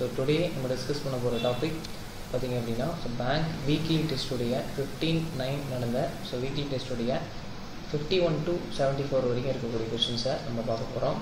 So today நம்ம discuss பண்ண போகிற டாபிக் பார்த்தீங்க அப்படின்னா ஸோ பேங்க் வீக்லி டெஸ்ட்டுடைய ஃபிஃப்டீன் நைன் நடந்த ஸோ வீக்லி டெஸ்ட்டுடைய fifty one to seventy four வரைக்கும் இருக்கக்கூடிய கொஷின்ஸை நம்ம பார்க்க போகிறோம்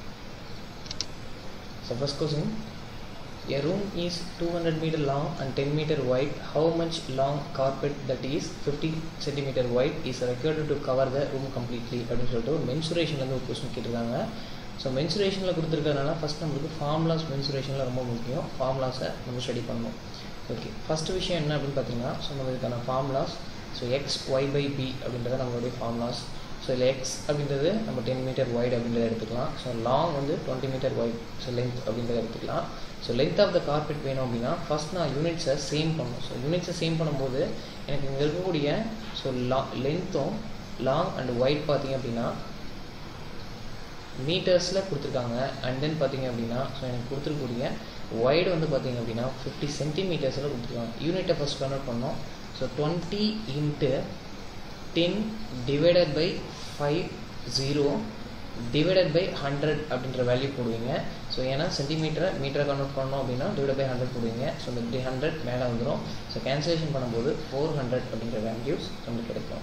so first question A room is 200 meter long and 10 meter wide. How much long carpet that is 50 centimeter wide is required to cover the room completely அப்படின்னு சொல்லிட்டு ஒரு மென்சுரேஷன்லேருந்து ஒரு கொஸ்டின் கேட்டிருக்காங்க ஸோ மென்சுரேஷனில் கொடுத்துருக்கறதுனால ஃபஸ்ட் நம்மளுக்கு ஃபார்முலாஸ் மென்சுரேஷனில் ரொம்ப முக்கியம் ஃபார்முலாஸை நம்ம ஸ்டடி பண்ணணும் ஓகே ஃபஸ்ட் விஷயம் என்ன அப்படின்னு பார்த்தீங்கன்னா ஸோ நம்ம இதுக்கான formulas so X Y pi B அப்படின்றத நம்மளுடைய ஃபார்முலாஸ் ஸோ இதில் எக்ஸ் அப்படின்றது நம்ம டென் மீட்டர் வைட் அப்படின்றத எடுத்துக்கலாம் ஸோ லாங் வந்து twenty metre wide so length அப்படின்றத எடுத்துக்கலாம் so length of the carpet வேணும் அப்படின்னா ஃபஸ்ட் நான் யூனிட்ஸை சேம் பண்ணணும் ஸோ யூனிட்ஸை சேம் பண்ணும்போது எனக்கு இங்கே இருக்கக்கூடிய ஸோ லா லென்த்தும் லாங் அண்ட் ஒயிட் பார்த்தீங்க அப்படின்னா மீட்டர்ஸில் கொடுத்துருக்காங்க அண்ட் தென் பார்த்தீங்க அப்படின்னா ஸோ எனக்கு கொடுத்துருக்கூடிய ஒய்டு வந்து பார்த்தீங்க அப்படின்னா ஃபிஃப்டி சென்டிமீட்டர்ஸில் கொடுத்துருக்காங்க யூனிட்டை ஃபஸ்ட் கன்வெர்ட் பண்ணோம் so twenty into ten divided by five zero divided by hundred அப்படின்ற வேல்யூ போடுவீங்க ஸோ ஏன்னா சென்டிமீட்டரை மீட்டரை கன்வெர்ட் பண்ணோம் அப்படின்னா டிவைட் பை ஹண்ட்ரட் போடுவீங்க ஸோ இந்த த்ரீ ஹண்ட்ரட் மேலே வந்துடும் ஸோ கேன்சலேஷன் பண்ணும்போது ஃபோர் ஹண்ட்ரட் அப்படின்ற வேல்யூஸ் நம்மளுக்கு கிடைக்கும்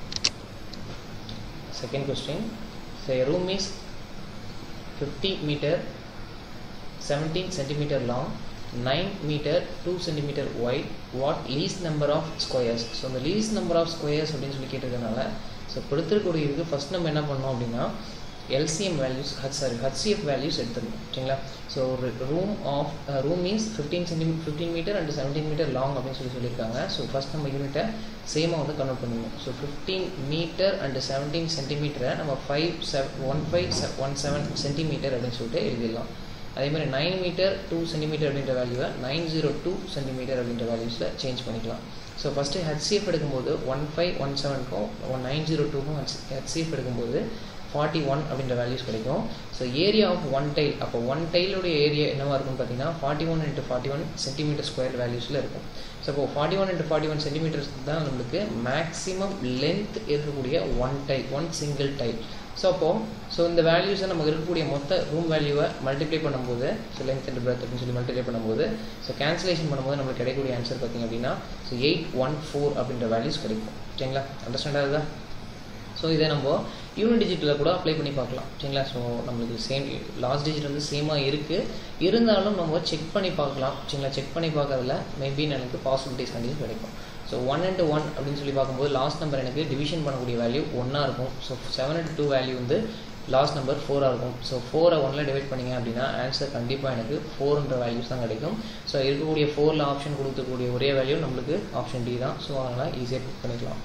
second question so room is fifty metre seventeen centimetre long nine metre two centimetre wide what least number of squares so அந்த least number of squares அப்படின்னு சொல்லி கேட்டிருக்கனால so கொடுத்துருக்கூடிய இதுக்கு first நம்ம என்ன பண்ணோம் அப்படின்னா LCM values H sorry HCF values எடுத்துக்கணும் சரிங்களா ஸோ ஒரு room of room means fifteen centi fifteen metre and seventeen metre long அப்படின்னு சொல்லி சொல்லியிருக்காங்க ஸோ ஃபஸ்ட் நம்ம யூனிட்டை சேமாக வந்து கன்வெர்ட் பண்ணுவோம் so fifteen metre and seventeen சென்டிமீட்டரை நம்ம five sev one five one seven centimetre அப்படின்னு சொல்லிட்டு எழுதிடலாம் அதே மாதிரி நைன் மீட்டர் டூ சென்டிமீட்டர் அப்படின்ற வேல்யூவை நைன் ஜீரோ டூ சென்டிமீட்டர் அப்படின்ற வேல்யூஸில் சேஞ்ச் பண்ணிக்கலாம் ஸோ ஃபஸ்ட்டு ஹெச்சிஎஃப் எடுக்கும்போது ஒன் ஃபைவ் ஒன் செவனுக்கும் ஒன் நைன் ஜீரோ டூக்கும் ஹெச்சிஎஃப் எடுக்கும்போது ஃபார்ட்டி ஒன் அப்படின்ற வேல்யூஸ் கிடைக்கும் so area of one tile அப்போ ஒன் டைலுடைய ஏரியா என்னவாக இருக்கும்னு பார்த்தீங்கன்னா forty one into forty one centimetre square வேல்யூஸில் இருக்கும் ஸோ இப்போ forty one into forty one centimetres தான் நம்மளுக்கு மேக்ஸிமம் லென்த் இருக்கக்கூடிய one tile one single tile so அப்போது ஸோ இந்த வேல்யூஸை நமக்கு இருக்கக்கூடிய மொத்த ரூம் வேல்யூவை மல்டிப்ளை பண்ணும்போது ஸோ லென்த் அண்ட் பிரெத் அப்படின்னு சொல்லி மல்டிப்ளை பண்ணும்போது ஸோ கேன்சலேஷன் பண்ணும்போது நம்மளுக்கு கிடைக்கக்கூடிய ஆன்சர் பார்த்திங்க அப்படின்னா ஸோ எயிட் ஒன் ஃபோர் அப்படின்ற வேல்யூஸ் கிடைக்கும் சரிங்களா அண்டர்ஸ்டாண்ட் ஆகுதா ஸோ இதை நம்ம யூனிட் டிஜிட்டில் கூட அப்ளை பண்ணி பார்க்கலாம் சரிங்களா ஸோ நம்மளுக்கு சேம் லாஸ்ட் டிஜிட் வந்து சேமாக இருக்குது இருந்தாலும் நம்ம செக் பண்ணி பார்க்கலாம் சரிங்களா செக் பண்ணி பார்க்கறதுல மேபி எனக்கு பாசிபிலிட்டிஸ் கண்டிப்பாக கிடைக்கும் ஸோ ஒன் அண்ட் ஒன் அப்படின்னு சொல்லி பார்க்கும்போது லாஸ்ட் நம்பர் எனக்கு டிவிஷன் பண்ணக்கூடிய வேல்யூ ஒன்னாக இருக்கும் so seven and two value வந்து லாஸ்ட் நம்பர் ஃபோராக இருக்கும் ஸோ ஃபோரை ஒன்ல டிவைட் பண்ணிங்க அப்படின்னா ஆன்சர் கண்டிப்பாக எனக்கு ஃபோர்ன்ற வேல்யூஸ் தான் கிடைக்கும் ஸோ இருக்கக்கூடிய ஃபோரில் ஆப்ஷன் கொடுக்கக்கூடிய ஒரே வேல்யூ நம்மளுக்கு ஆப்ஷன் டி தான் ஸோ அதனால் ஈஸியாக பிக் பண்ணிக்கலாம்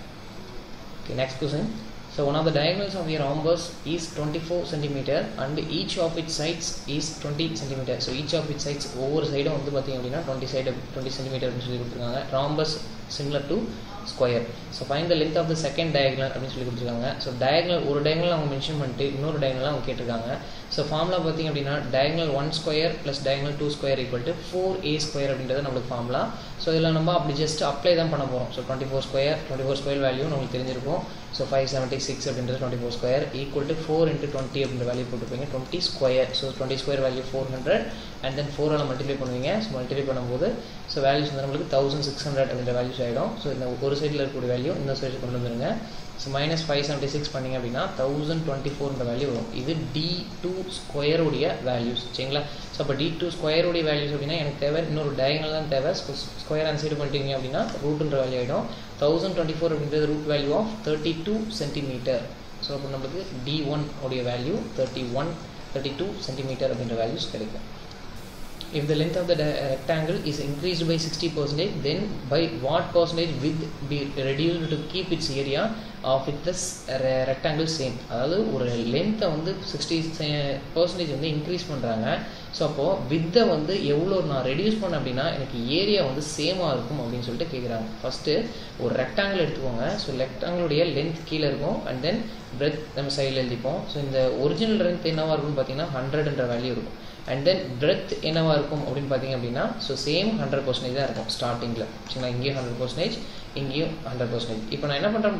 okay next question so one of the diagonals of a rhombus is 24 centimeter and each of its sides is 20 centimeter so each of its sides ஒவ்வொரு சைடும் வந்து பார்த்தீங்க அப்படின்னா டுவெண்ட்டி சைடு டுவெண்ட்டி சென்டிமீட்டர் அப்படின்னு சொல்லி கொடுத்துருக்காங்க rhombus similar to square so find the length of the second diagonal அப்படின்னு சொல்லி கொடுத்துருக்காங்க ஸோ டயக்னல் ஒரு டயக்னல் அவங்க மென்ஷன் பண்ணிட்டு இன்னொரு டயக்னல் அவங்க கேட்டிருக்காங்க ஸோ ஃபார்முலா பார்த்தீங்க அப்படின்னா diagonal one square plus diagonal two square equal to four a square அப்படின்றது நம்மளுக்கு ஃபார்முலா ஸோ இதில் நம்ம அப்படி ஜஸ்ட் அப்ளை தான் பண்ண போகிறோம் so twenty four square twenty four square value நம்மளுக்கு தெரிஞ்சிருக்கும் ஸோ ஃபைவ் செவன்ட்டி சிக்ஸ் அப்படின்றது twenty four square equal to four into twenty அப்படின்ற வேல்யூ போட்டுருப்பீங்க twenty square so twenty square value four hundred and then ஃபோரால் multiply பண்ணுவீங்க so multiply பண்ணும்போது so values வந்து நம்மளுக்கு தௌசண்ட் சிக்ஸ் ஹண்ட்ரட் அப்படின்ற values ஆகிடும் ஸோ இந்த ஒரு சைடில் இருக்கக்கூடிய வேல்யூ இந்த சைடு கொண்டு வந்துருங்க so minus five seventy six பண்ணிங்க அப்படின்னா தௌசண்ட் டுவெண்ட்டி ஃபோர்ன்ற வேல்யூ வரும் இது டி டூ ஸ்கொயருடைய வேல்யூஸ் சரிங்களா ஸோ அப்போ டி டூ ஸ்கொயருடைய வேல்யூஸ் அப்படின்னா எனக்கு தேவை இன்னொரு டயங்கல் தான் தேவை ஸ்கொயர் அந்த சைடு பண்ணிட்டீங்க அப்படின்னா ரூட்டுன்ற வேல்யூ ஆகிடும் தௌசண்ட் டுவெண்ட்டி ஃபோர் அப்படின்றது root value of thirty two centimetre so அப்போ நம்மளுக்கு டி ஒன் உடைய value thirty one thirty two centimetre அப்படின்ற வேல்யூஸ் கிடைக்கும் if the length of the rectangle is increased by 60 percentage then by what percentage width be reduced to keep its area of it this rectangle same அதாவது ஒரு லென்த்தை வந்து sixty percentage வந்து increase பண்ணுறாங்க so அப்போது வித்தை வந்து எவ்வளோ நான் ரெடியூஸ் பண்ணேன் அப்படின்னா எனக்கு ஏரியா வந்து சேமாக இருக்கும் அப்படின்னு சொல்லிட்டு கேட்குறாங்க ஃபஸ்ட்டு ஒரு ரெக்டாங்கிள் எடுத்துக்கோங்க ஸோ ரெக்டாங்கிளுடைய லென்த் கீழே இருக்கும் அண்ட் தென் பிரெத் நம்ம சைடில் எழுதிப்போம் ஸோ இந்த ஒரிஜினல் லென்த் என்னவாக இருக்கும்னு பார்த்தீங்கன்னா ஹண்ட்ரட்ன்ற வேல்யூ இருக்கும் அண்ட் தென் பிரெத் என்னவாக இருக்கும் அப்படின்னு பார்த்தீங்க அப்படின்னா ஸோ சேம் ஹண்ட்ரட் பர்சன்டேஜ் தான் இருக்கும் ஸ்டார்டிங்கில் சரிங்களா இங்கேயும் ஹண்ட்ரட் பர்சன்டேஜ் இங்கேயும் ஹண்ட்ரட் பர்சன்டேஜ் இப்போ நான் என்ன பண்ணுறேன்னு பார்த்தீங்கன்னா இதை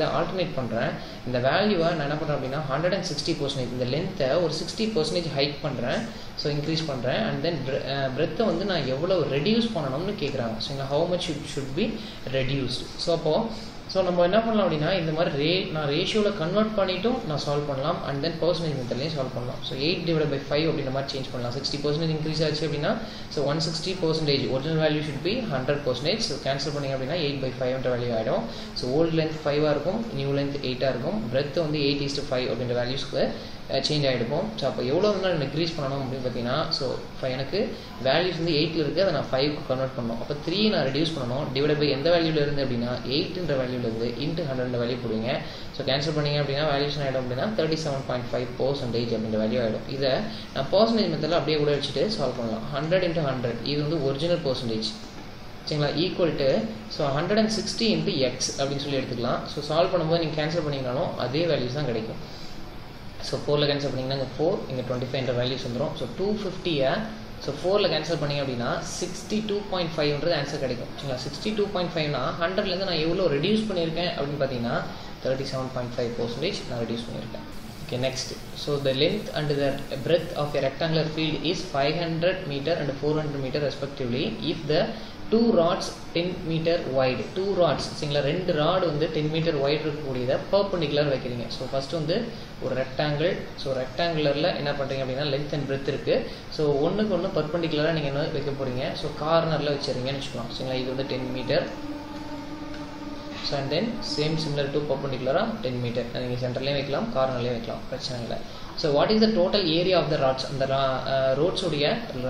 இதை ஆல்டர்னேட் பண்ணுறேன் இந்த வேல்யூவை நான் என்ன பண்ணுறேன் அப்படின்னா ஹண்ட்ரட் அண்ட் சிக்ஸ்டி பர்சன்டேஜ் இந்த லென்த்தை ஒரு சிக்ஸ்டி பர்சன்டேஜ் ஹைக் பண்ணுறேன் ஸோ இன்க்ரீஸ் பண்ணுறேன் அண்ட் தென் பிரெத்தை வந்து நான் எவ்வளோ ரெடியூஸ் பண்ணணும்னு கேட்குறாங்க so how much should should be reduced so அப்போது ஸோ நம்ம என்ன பண்ணலாம் அப்படின்னா இந்த மாதிரி ரே நான் ரேஷியோவில் கன்வெர்ட் பண்ணிட்டும் நான் சால்வ் பண்ணலாம் அண்ட் தென் பர்சன்டேஜ் மெத்தட்லையும் சால்வ் பண்ணலாம் so eight divide by five அப்படின்ற மாதிரி சேஞ்ச் பண்ணலாம் சிக்ஸ்டி பர்சன்டேஜ் இன்க்ரீஸ் ஆச்சு அப்படின்னா so one sixty percentage original value should be hundred percentage so cancel பண்ணிங்க அப்படின்னா எயிட் பை ஃபைவ்ன்ற வேல்யூ ஆகிடும் ஸோ ஓல்டு லென்த் ஃபைவாக இருக்கும் நியூ லென்த் எயிட்டாக இருக்கும் பிரெத் வந்து எயிட் இஸ்ட் ஃபைவ் அப்படின்ற வேல்யூஸ்க்கு சேஞ்ச் ஆகிடுக்கும் ஸோ அப்போ எவ்வளோ வந்து நான் இன்க்ரீஸ் பண்ணணும் அப்படின்னு பார்த்தீங்கன்னா ஸோ இப்போ எனக்கு வேல்யூஸ் வந்து எயிட்டில் இருக்குது அதை நான் ஃபைவ்க்கு கன்வெர்ட் பண்ணணும் அப்போ த்ரீ நான் ரெடியூஸ் பண்ணணும் டிவைட் பை எந்த வேல்யூவில் இருந்து அப்படின்னா எயிட்டுன்ற வேல்யூவில் இருந்து இன்ட்டு ஹண்ட்ரட் வேல்யூ போடுவீங்க ஸோ கேன்சல் பண்ணிங்க அப்படின்னா வேல்யூஸ் ஆகிடும் அப்படின்னா thirty seven point five percentage அப்படின்ற வேல்யூ ஆகிடும் இதை நான் பர்சன்டேஜ் மெத்தடில் அப்படியே கூட வச்சுட்டு சால்வ் பண்ணலாம் ஹண்ட்ரட் இன்ட்டு ஹண்ட்ரட் இது வந்து ஒரிஜினல் பர்சன்டேஜ் சரிங்களா equal to so hundred and sixty into x அப்படின்னு சொல்லி எடுத்துக்கலாம் ஸோ சால்வ் பண்ணும்போது நீங்கள் கேன்சல் பண்ணிங்கனாலும் அதே வேல்யூஸ் தான் கிடைக்கும் ஸோ ஃபோரில் கேன்சல் பண்ணிங்கன்னா இங்கே ஃபோர் இங்கே டுவெண்ட்டி ஃபைவ்ன்ற வேல்யூஸ் வந்துடும் ஸோ டூ ஃபிஃப்டியை ஸோ ஃபோரில் கேன்சல் பண்ணிங்க அப்படின்னா சிக்ஸ்டி டூ பாயிண்ட் ஃபைவ்ன்றது ஆன்சர் கிடைக்கும் சரிங்களா சிக்ஸ்டி டூ பாயிண்ட் ஃபைவ்னா ஹண்ட்ரட்லேருந்து நான் எவ்வளோ ரெடியூஸ் பண்ணியிருக்கேன் அப்படின்னு பார்த்தீங்கன்னா thirty seven point five percentage நான் ரெடியூஸ் பண்ணியிருக்கேன் okay next so the length and the breadth of a rectangular field is 500 meter and 400 meter respectively if the two rods 10 meter wide two rods சரிங்களா ரெண்டு rod வந்து 10 metre wide இருக்கக்கூடியதை perpendicular வைக்கிறீங்க so first வந்து ஒரு rectangle so ரெக்டாங்குலரில் என்ன பண்ணுறீங்க அப்படின்னா லென்த் அண்ட் பிரெத் இருக்குது ஸோ ஒன்றுக்கு ஒன்று பர்பண்டிகுலராக நீங்கள் என்ன வைக்க போகிறீங்க ஸோ கார்னரில் வச்சுருங்கன்னு வச்சுக்கலாம் சரிங்களா இது வந்து ten metre so and then same similar to பர்பண்டிகுலராக டென் மீட்டர் நீங்கள் சென்டர்லேயும் வைக்கலாம் கார்னர்லேயும் வைக்கலாம் பிரச்சனை இல்லை so what is the total area of the rods அந்த ரோட்ஸுடைய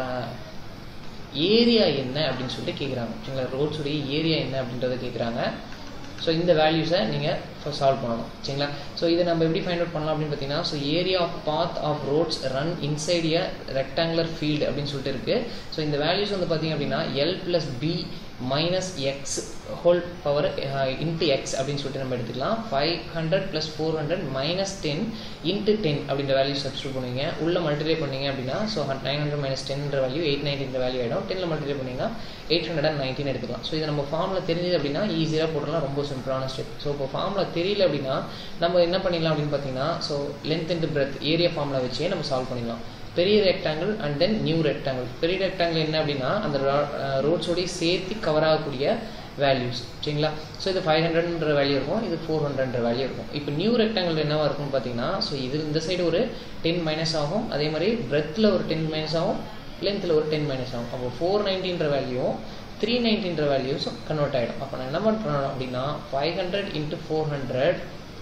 ஏரியா என்ன அப்படின்னு சொல்லிட்டு கேட்குறாங்க சரிங்களா ரோட்ஸுடைய ஏரியா என்ன அப்படின்றத கேட்குறாங்க ஸோ இந்த வேல்யூஸை நீங்கள் சால்வ் பண்ணணும் சரிங்களா ஸோ இதை நம்ம எப்படி ஃபைண்ட் அவுட் பண்ணலாம் அப்படின்னு பார்த்தீங்கன்னா so area of path of roads run inside a rectangular field அப்படின்னு சொல்லிட்டு இருக்குது ஸோ இந்த வேல்யூஸ் வந்து பார்த்தீங்க அப்படின்னா l plus b minus x whole power into x அப்படின்னு சொல்லிட்டு நம்ம எடுத்துக்கலாம் five hundred plus four hundred minus ten into ten அப்படின்ற வேல்யூ சப்ஸ்டியூட் பண்ணுவீங்க உள்ள மல்டிப்ளை பண்ணீங்க அப்படின்னா ஸோ நைன் ஹண்ட்ரட் மைனஸ் டென்ன்ற வேல்யூ எயிட் நைன்டின்ற வேல்யூ ஆகிடும் டென்னில் மல்டிப்ளை பண்ணிங்கன்னா எயிட் ஹண்ட்ரட் அண்ட் நைன்டீன் எடுத்துக்கலாம் ஸோ இது நம்ம ஃபார்மில் தெரிஞ்சது அப்படின்னா ஈஸியாக போடலாம் ரொம்ப சிம்பிளான ஸ்டெப் ஸோ இப்போ ஃபார்மில் தெரியல அப்படின்னா நம்ம என்ன பண்ணிடலாம் அப்படின்னு பார்த்தீங்கன்னா so length into breadth area ஃபார்மில் வச்சே நம்ம சால்வ் பண்ணிடலாம் பெரிய rectangle and then new rectangle பெரிய ரெக்டாங்கிள் என்ன அப்படின்னா அந்த ரோட்ஸோடய சேர்த்து கவர் ஆகக்கூடிய வேல்யூஸ் சரிங்களா ஸோ இது ஃபைவ் ஹண்ட்ரட்ன்ற வேல்யூ இருக்கும் இது ஃபோர் ஹண்ட்ரட்ன்ற வேல்யூ இருக்கும் இப்போ நியூ ரெக்டாங்கிள் என்னவா இருக்கும்னு பார்த்தீங்கன்னா ஸோ இது இந்த சைடு ஒரு டென் மைனஸ் ஆகும் அதே மாதிரி பிரெத்தில் ஒரு டென் மைனஸ் ஆகும் லென்த்தில் ஒரு டென் மைனஸ் ஆகும் அப்போ ஃபோர் நைன்டீன்ற வேல்யூவும் த்ரீ நைன்டீன்ற வேல்யூஸும் கன்வெர்ட் ஆகிடும் அப்போ நான் என்ன பண்ணுறேன் அப்படின்னா five hundred into four hundred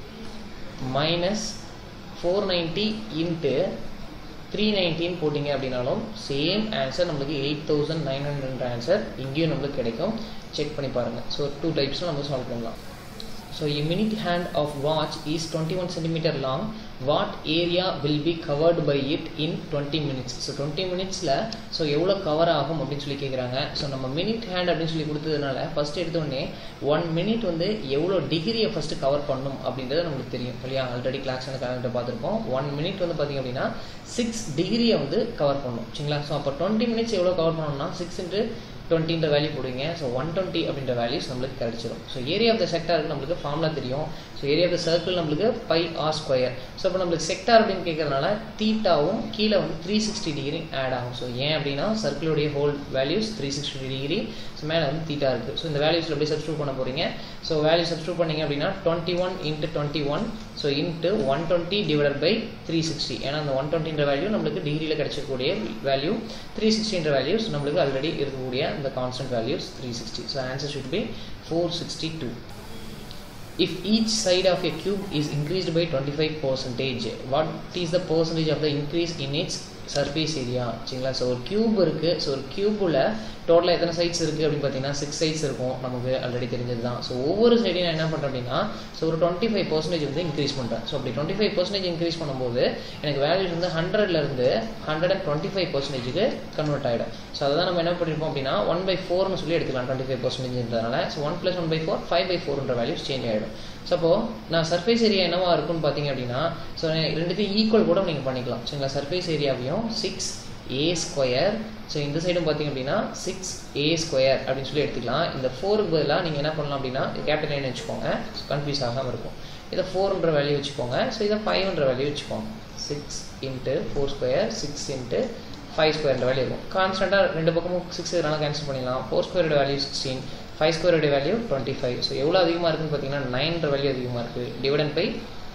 minus four ninety into three nineteen போட்டிங்க அப்படின்னாலும் சேம் ஆன்சர் நம்மளுக்கு eight thousand nine hundred answer இங்கேயும் நம்மளுக்கு கிடைக்கும் செக் பண்ணி பாருங்கள் ஸோ டூ டைப்ஸும் நம்ம சால்வ் பண்ணலாம் so a minute hand of watch is 21 centimeter long what area will be covered by it in 20 minutes so twenty மினிட்ஸில் so எவ்வளோ கவர் ஆகும் அப்படின்னு சொல்லி கேட்குறாங்க ஸோ நம்ம மினிட் ஹேண்ட் அப்படின்னு சொல்லி கொடுத்ததுனால ஃபஸ்ட் எடுத்தோடனே ஒன் மினிட் வந்து எவ்வளோ டிகிரியை ஃபஸ்ட்டு கவர் பண்ணும் அப்படின்றது நமக்கு தெரியும் இல்லையா ஆல்ரெடி கிளாஸ் அண்ட் கேலண்டர் பார்த்துருப்போம் ஒன் மினிட் வந்து பார்த்திங்க அப்படின்னா சிக்ஸ் டிகிரியை வந்து கவர் பண்ணும் சரிங்களா ஸோ அப்போ டுவெண்ட்டி மினிட்ஸ் எவ்வளோ கவர் பண்ணணும்னா சிக்ஸ் இன்ட்டு டுவெண்ட்டின்ற வேல்யூ போடுவீங்க ஸோ ஒன் டுவெண்ட்டி அப்படின்ற வேல்யூஸ் நம்மளுக்கு கிடச்சிரும் ஸோ ஏரியா ஆஃப் த செக்டாருக்கு நம்மளுக்கு ஃபார்முலா தெரியும் so area of the circle நம்மளுக்கு பை ஆர் ஸ்கொயர் ஸோ இப்போ நம்மளுக்கு செக்டார் அப்படின்னு கேட்கறதுனால தீட்டாவும் கீழே வந்து த்ரீ சிக்ஸ்டி டிகிரி ஆட் ஆகும் ஸோ ஏன் அப்படின்னா சர்க்கிளுடைய whole values three sixty degree so மேலே வந்து தீட்டா இருக்குது ஸோ இந்த வேல்யூஸில் எப்படி சப்ஸ்டியூட் பண்ண போகிறீங்க ஸோ வேல்யூ சப்ஸ்டியூட் பண்ணீங்க அப்படின்னா twenty one into twenty one so into one twenty divide by three sixty ஏன்னா அந்த ஒன் டுவெண்ட்டின்ற வேல்யூ நம்மளுக்கு டிகிரியில் கிடைச்சக்கூடிய வேல்யூ த்ரீ சிக்ஸ்டின்ற வேல்யூஸ் நம்மளுக்கு ஆல்ரெடி இருக்கக்கூடிய அந்த constant values three sixty so answer should be four sixty two if each side of a cube is increased by 25 percentage what is the percentage of the increase in its surface area சரிங்களா so ஒரு cube இருக்குது so ஒரு கியூபில் டோட்டலாக எத்தனை sides இருக்குது அப்படின்னு பார்த்தீங்கன்னா சிக்ஸ் சைட்ஸ் இருக்கும் நமக்கு ஆல்ரெடி தெரிஞ்சது தான் ஸோ ஒவ்வொரு சைடையும் நான் என்ன பண்ணுறேன் அப்படின்னா ஸோ ஒரு டுவெண்ட்டி ஃபைவ் பர்சன்டேஜ் வந்து இன்க்ரீஸ் பண்ணுறேன் ஸோ அப்படி டுவெண்ட்டி ஃபைவ் பர்சன்டேஜ் இன்க்ரீஸ் பண்ணும்போது எனக்கு வேல்யூஸ் வந்து ஹண்ட்ரட்லேருந்து ஹண்ட்ரட் அண்ட் டுவெண்ட்டி ஃபைவ் பர்சன்டேஜுக்கு கன்வெர்ட் ஆகிடும் ஸோ அதை நம்ம என்ன பண்ணியிருப்போம் அப்படின்னா ஒன் பை ஃபோர்னு சொல்லி எடுத்துக்கலாம் டுவெண்ட்டி ஃபைவ் பர்சன்டேஜ்ன்றதுனால so one plus one by four five by ஃபோர்ன்ற வேல்யூஸ் சேஞ்ச் ஆகிடும் ஸோ அப்போ நான் சர்ஃபேஸ் ஏரியா என்னவா இருக்குன்னு பார்த்தீங்க அப்படின்னா ஸோ ரெண்டுத்தையும் ஈக்குவல் கூட நீங்கள் பண்ணிக்கலாம் சரிங்களா சர்ஃபேஸ் ஏரியாவையும் சிக்ஸ் ஏ ஸ்கொயர் ஸோ இந்த சைடும் பார்த்தீங்க அப்படின்னா சிக்ஸ் ஏ ஸ்கொயர் அப்படின்னு சொல்லி எடுத்துக்கலாம் இந்த ஃபோருக்கு பதிலாக நீங்கள் என்ன பண்ணலாம் அப்படின்னா கேபிட்டல் லைன் வச்சுக்கோங்க கன்ஃபியூஸ் ஆகாமல் இருக்கும் இதை ஃபோர்ன்ற வேல்யூ வச்சுக்கோங்க ஸோ இதை ஃபைவ்ன்ற வேல்யூ வச்சுக்கோங்க six into four square six into five square value இருக்கும் கான்ஸ்டண்ட்டாக ரெண்டு பக்கமும் சிக்ஸ் இதெல்லாம் கேன்சல் பண்ணிடலாம் ஃபோர் ஸ்கொயரோட வேல்யூ சிக்ஸ்டீன் ஃபைவ் ஸ்கொயரோட வேல்யூ டுவெண்ட்டி ஃபைவ் ஸோ எவ்வளோ அதிகமாக இருக்குன்னு பார்த்தீங்கன்னா நைன்ற வேல்யூ அதிகமாக இருக்குது டிவைடன் பை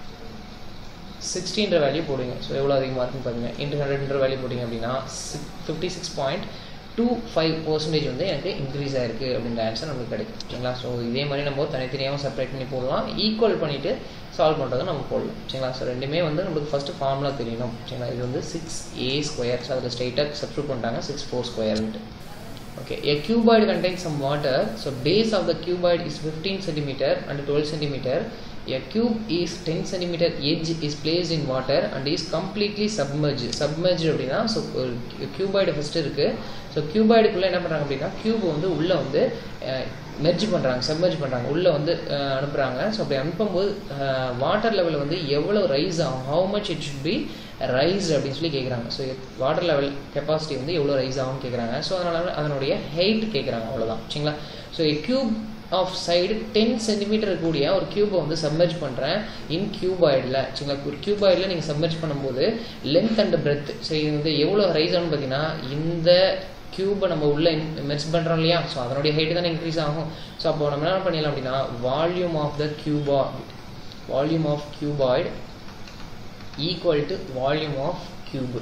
சிக்ஸ்டீன்ற வேல்யூ போடுங்க ஸோ எவ்வளோ அதிகமாக இருக்குன்னு பாருங்க இன்ட்டு ஹண்ட்ரட்ன்ற வேல்யூ போட்டிங்க அப்படின்னா six fifty six point two five percentage வந்து எனக்கு இன்க்ரீஸ் ஆயிருக்கு அப்படின்ற ஆன்சர் நமக்கு கிடைக்கும் சரிங்களா ஸோ இதே மாதிரி நம்ம தனித்தனியாகவும் செப்பரேட் பண்ணி போடலாம் ஈக்குவல் பண்ணிவிட்டு சால்வ் பண்ணுறதை நம்ம போடலாம் சரிங்களா ஸோ ரெண்டுமே வந்து நம்மளுக்கு ஃபஸ்ட்டு ஃபார்முலா தெரியணும் சரிங்களா இது வந்து சிக்ஸ் ஏ ஸ்கொயர் ஸோ அதில் ஸ்ட்ரைட்டாக சப்ஸ்டியூட் பண்ணிட்டாங்க சிக்ஸ் ஃபோர் ஸ்கொயர்ன்ட்டு okay a cuboid contains some water so base of the cuboid is 15 centimeter and 12 centimeter a cube is 10 centimeter edge is placed in water and is completely submerged submerged அப்படின்னா so cuboid first இருக்குது so கியூபாய்டுக்குள்ளே என்ன பண்ணுறாங்க அப்படின்னா cube வந்து உள்ளே வந்து merge பண்ணுறாங்க சப்மர்ஜ் பண்ணுறாங்க உள்ளே வந்து அனுப்புகிறாங்க ஸோ அப்படி அனுப்பும்போது வாட்டர் லெவல் வந்து எவ்வளோ ரைஸ் ஆகும் how much it should be rise அப்படின்னு சொல்லி கேட்குறாங்க ஸோ வாட்டர் லெவல் கெப்பாசிட்டி வந்து எவ்வளோ ரைஸ் ஆகும்னு கேட்குறாங்க ஸோ அதனால் அதனுடைய ஹைட் கேட்குறாங்க அவ்வளோதான் சரிங்களா so cube of side ten centimetre இருக்கக்கூடிய ஒரு கியூபை வந்து சப்மர்ஜ் பண்ணுறேன் இன் கியூபாய்டில் சரிங்களா ஒரு கியூபாய்டில் நீங்கள் சப்மர்ஜ் பண்ணும்போது லென்த் அண்ட் பிரெத் ஸோ இது வந்து எவ்வளோ ரைஸ் ஆகும்னு பார்த்தீங்கன்னா இந்த கியூபை நம்ம உள்ள மெர்ச் பண்ணுறோம் இல்லையா ஸோ அதனுடைய ஹைட்டு தானே இன்க்ரீஸ் ஆகும் ஸோ அப்போ நம்ம என்ன பண்ணிடலாம் அப்படின்னா வால்யூம் ஆஃப் த கியூபா volume of cuboid equal to volume of cube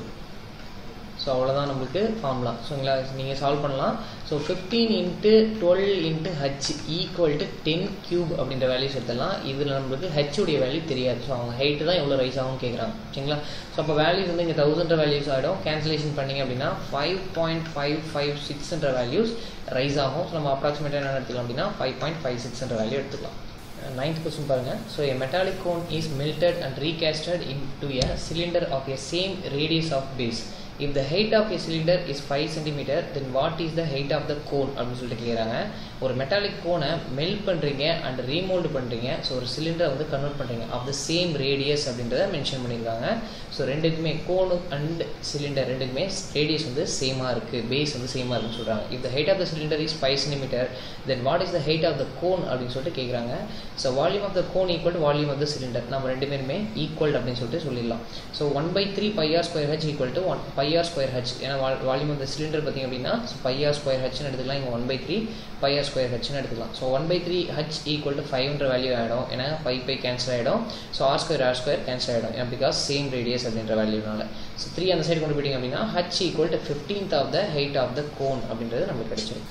so அவ்வளோதான் நம்மளுக்கு ஃபார்முலா ஸோங்களா நீங்கள் சால்வ் பண்ணலாம் so fifteen into twelve into h equal to ten cube அப்படின்ற வேல்யூஸ் எடுத்துடலாம் இதில் நம்மளுக்கு ஹச் உடைய வேல்யூ தெரியாது ஸோ அவங்க ஹைட்டு தான் எவ்வளோ ரைஸ் ஆகும் கேட்குறாங்க சரிங்களா ஸோ அப்போ வேல்யூஸ் வந்து இங்கே தௌசண்ட் வேல்யூஸ் ஆகிடும் கேன்சலேஷன் பண்ணிங்க அப்படின்னா ஃபைவ் பாயிண்ட் ஃபைவ் ஃபைவ் சிக்ஸ்ன்ற வேல்யூஸ் ரைஸ் ஆகும் ஸோ நம்ம அப்ராக்சிமேட்டாக என்ன எடுத்துக்கலாம் அப்படின்னா ஃபைவ் பாயிண்ட் ஃபைவ் சிக்ஸ்ன்ற வேல்யூ எடுத்துக்கலாம் ninth question பாருங்க so a metallic cone is melted and recasted into a cylinder of a same radius of base if the height of a cylinder is 5 cm then what is the height of the cone அப்படின்னு சொல்லிட்டு கேட்குறாங்க ஒரு metallic கோனை melt பண்ணுறீங்க and ரீமோல்டு பண்ணுறீங்க so ஒரு சிலிண்டரை வந்து கன்வெர்ட் பண்ணுறீங்க ஆஃப் த சேம் ரேடியஸ் அப்படின்றத மென்ஷன் பண்ணியிருக்காங்க ஸோ ரெண்டுக்குமே கோனு அண்ட் சிலிண்டர் ரெண்டுக்குமே ரேடியஸ் வந்து சேமாக இருக்குது பேஸ் வந்து சேமாக இருக்குன்னு சொல்கிறாங்க if the height of the cylinder is five centimetre then what is the height of the cone அப்படின்னு சொல்லிட்டு கேட்குறாங்க so volume of the cone equal to volume of the cylinder நம்ம ரெண்டு பேருமே ஈக்குவல் அப்படின்னு சொல்லிட்டு சொல்லிடலாம் so one by three pi r square H equal to one pi r square h ஏன்னா வால்யூம் ஆஃப் த சிலிண்டர் பார்த்திங்க அப்படின்னா ஸோ பையார் ஸ்கொயர் ஹெச்னு எடுத்துக்கலாம் இங்கே one by three pi r square ஹெச்னு எடுத்துக்கலாம் so one by three h equal to ஃபைவ்ன்ற value ஆகிடும் ஏன்னா ஃபைவ் பை கேன்சல் ஆகிடும் so r square r square cancel ஆகிடும் ஏன்னா பிகாஸ் சேம் ரேடியஸ் அப்படின்ற வேல்யூனால ஸோ த்ரீ அந்த சைடு கொண்டு போயிட்டீங்க அப்படின்னா h equal to fifteenth of the height of the cone அப்படின்றது நமக்கு கிடைச்சிடும்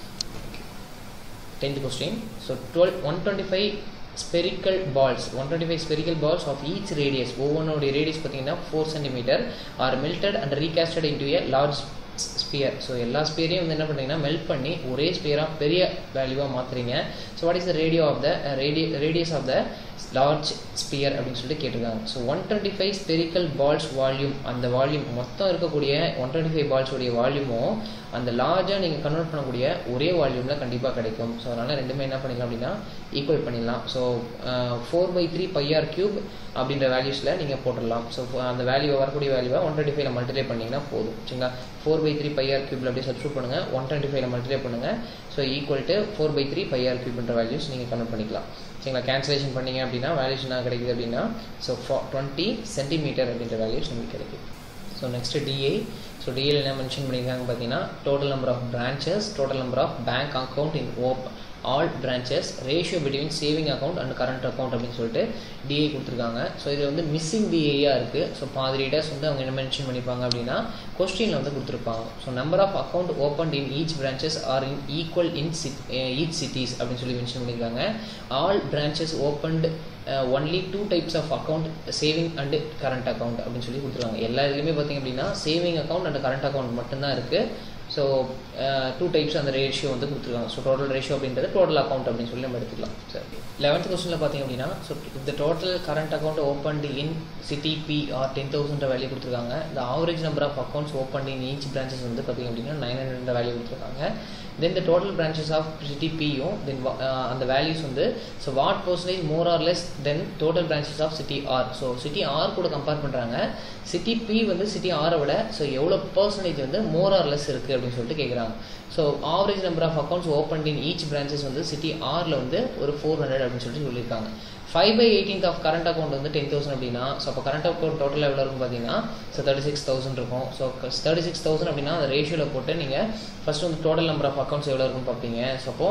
tenth question so twelve one twenty five spherical balls one twenty five spherical balls of each radius ஒவ்வொன்றுடைய ரேடியஸ் பார்த்தீங்கன்னா four centimetre are melted and recast into a large sphere so எல்லா ஸ்பியரையும் வந்து என்ன பண்ணுறீங்கன்னா மெல்ட் பண்ணி ஒரே ஸ்பியராக பெரிய வேல்யூவாக மாற்றுறீங்க so what is the radio of the ரேடிய radius of the large sphere அப்படின்னு சொல்லிட்டு கேட்டிருக்காங்க so one twenty five spherical balls volume அந்த வால்யூம் மொத்தம் இருக்கக்கூடிய ஒன் டுவெண்ட்டி ஃபைவ் பால்ஸோடைய வால்யூமும் அந்த லார்ஜாக நீங்கள் கன்வெர்ட் பண்ணக்கூடிய ஒரே வால்யூமில் கண்டிப்பாக கிடைக்கும் ஸோ அதனால் ரெண்டுமே என்ன பண்ணிக்கலாம் அப்படின்னா ஈக்குவல் பண்ணிடலாம் so four by three pi r cube அப்படின்ற வேல்யூஸில் நீங்கள் போட்டுடலாம் ஸோ அந்த வேல்யூ வரக்கூடிய வேல்யூவை ஒன் டுவெண்ட்டி ஃபைவ்ல மல்டிப்ளை பண்ணிங்கன்னா போதும் சரிங்களா ஃபோர் பை த்ரீ பையார் கியூபில் அப்படியே சப்ஸ்டியூட் பண்ணுங்கள் ஒன் டுவெண்ட்டி ஃபைவ்ல மல்டிப்ளை பண்ணுங்கள் so equal to four by three pi r கியூப்ன்ற வேல்யூஸ் நீங்கள் கன்வெர்ட் பண்ணிக்கலாம் சரிங்களா கேன்சலேஷன் பண்ணிங்க அப்படின்னா வேல்யூஸ் என்ன கிடைக்குது அப்படின்னா ஸோ டுவெண்ட்டி சென்டிமீட்டர் அப்படின்ற வேல்யூஸ் நமக்கு கிடைக்குது ஸோ நெக்ஸ்ட் டிஏ ஸோ டிஏல என்ன மென்ஷன் பண்ணியிருக்காங்க பார்த்தீங்கன்னா total number of branches total number of bank account in of all branches ratio between saving account and current account அப்படின்னு சொல்லிட்டு டிஏ கொடுத்துருக்காங்க ஸோ இது வந்து மிஸ்ஸிங் டிஏயாக இருக்குது ஸோ பாதி ரீடர்ஸ் வந்து அவங்க என்ன மென்ஷன் பண்ணிப்பாங்க அப்படின்னா கொஸ்டினில் வந்து கொடுத்துருப்பாங்க so number of account open in each branches are in equal in சிட் ஈச் சிட்டிஸ் அப்படின்னு சொல்லி மென்ஷன் பண்ணியிருக்காங்க all branches opened only two types of account saving and current account அப்படின்னு சொல்லி கொடுத்துருக்காங்க எல்லா இதுலையுமே பார்த்திங்க அப்படின்னா saving account and current account மட்டும்தான் இருக்குது ஸோ டூ டைப்ஸ் அந்த ரேஷியோ வந்து கொடுத்துருக்காங்க ஸோ டோட்டல் ரேஷியோ அப்படின்றது டோட்டல் அக்கௌண்ட் அப்படின்னு சொல்லி நம்ம எடுத்துக்கலாம் சரி லெவன்த் கொஸ்டினில் பார்த்தீங்க அப்படின்னா ஸோ இந்த total current account opened in city B are ten thousand value கொடுத்துருக்காங்க இந்த average number of accounts open in each branches வந்து பார்த்தீங்க அப்படின்னா நைன் ஹண்ட்ரட் வேல்யூ கொடுத்துருக்காங்க then the total branches of city பியும் தென் அந்த வேல்யூஸ் வந்து so what percentage more or less then total branches of city R so city R கூட compare பண்ணுறாங்க city B வந்து சிட்டி ஆரை விட ஸோ எவ்வளோ பர்சன்டேஜ் வந்து மோர் ஆர் லெஸ் இருக்குது அப்படின்னு சொல்லிட்டு கேட்குறாங்க so average number of accounts open in each branches வந்து சிட்டி ஆரில் வந்து ஒரு ஃபோர் ஹண்ட்ரட் அப்படின்னு சொல்லிட்டு சொல்லியிருக்காங்க five by eighteenth of current account வந்து டென் தௌசண்ட் அப்படின்னா ஸோ அப்போ கரண்ட் அக்கௌண்ட் டோட்டல் எவ்வளோ இருக்கும் பார்த்தீங்கன்னா ஸோ தேர்ட்டி சிக்ஸ் தௌசண்ட் இருக்கும் ஸோ தேர்ட்டி சிக்ஸ் தௌசண்ட் அப்படின்னா அந்த ரேஷியோவில் போட்டு நீங்கள் ஃபஸ்ட்டு வந்து டோட்டல் நம்பர் ஆஃப் அக்கௌண்ட்ஸ் எவ்வளோ இருக்குன்னு பார்ப்பீங்க ஸோ அப்போ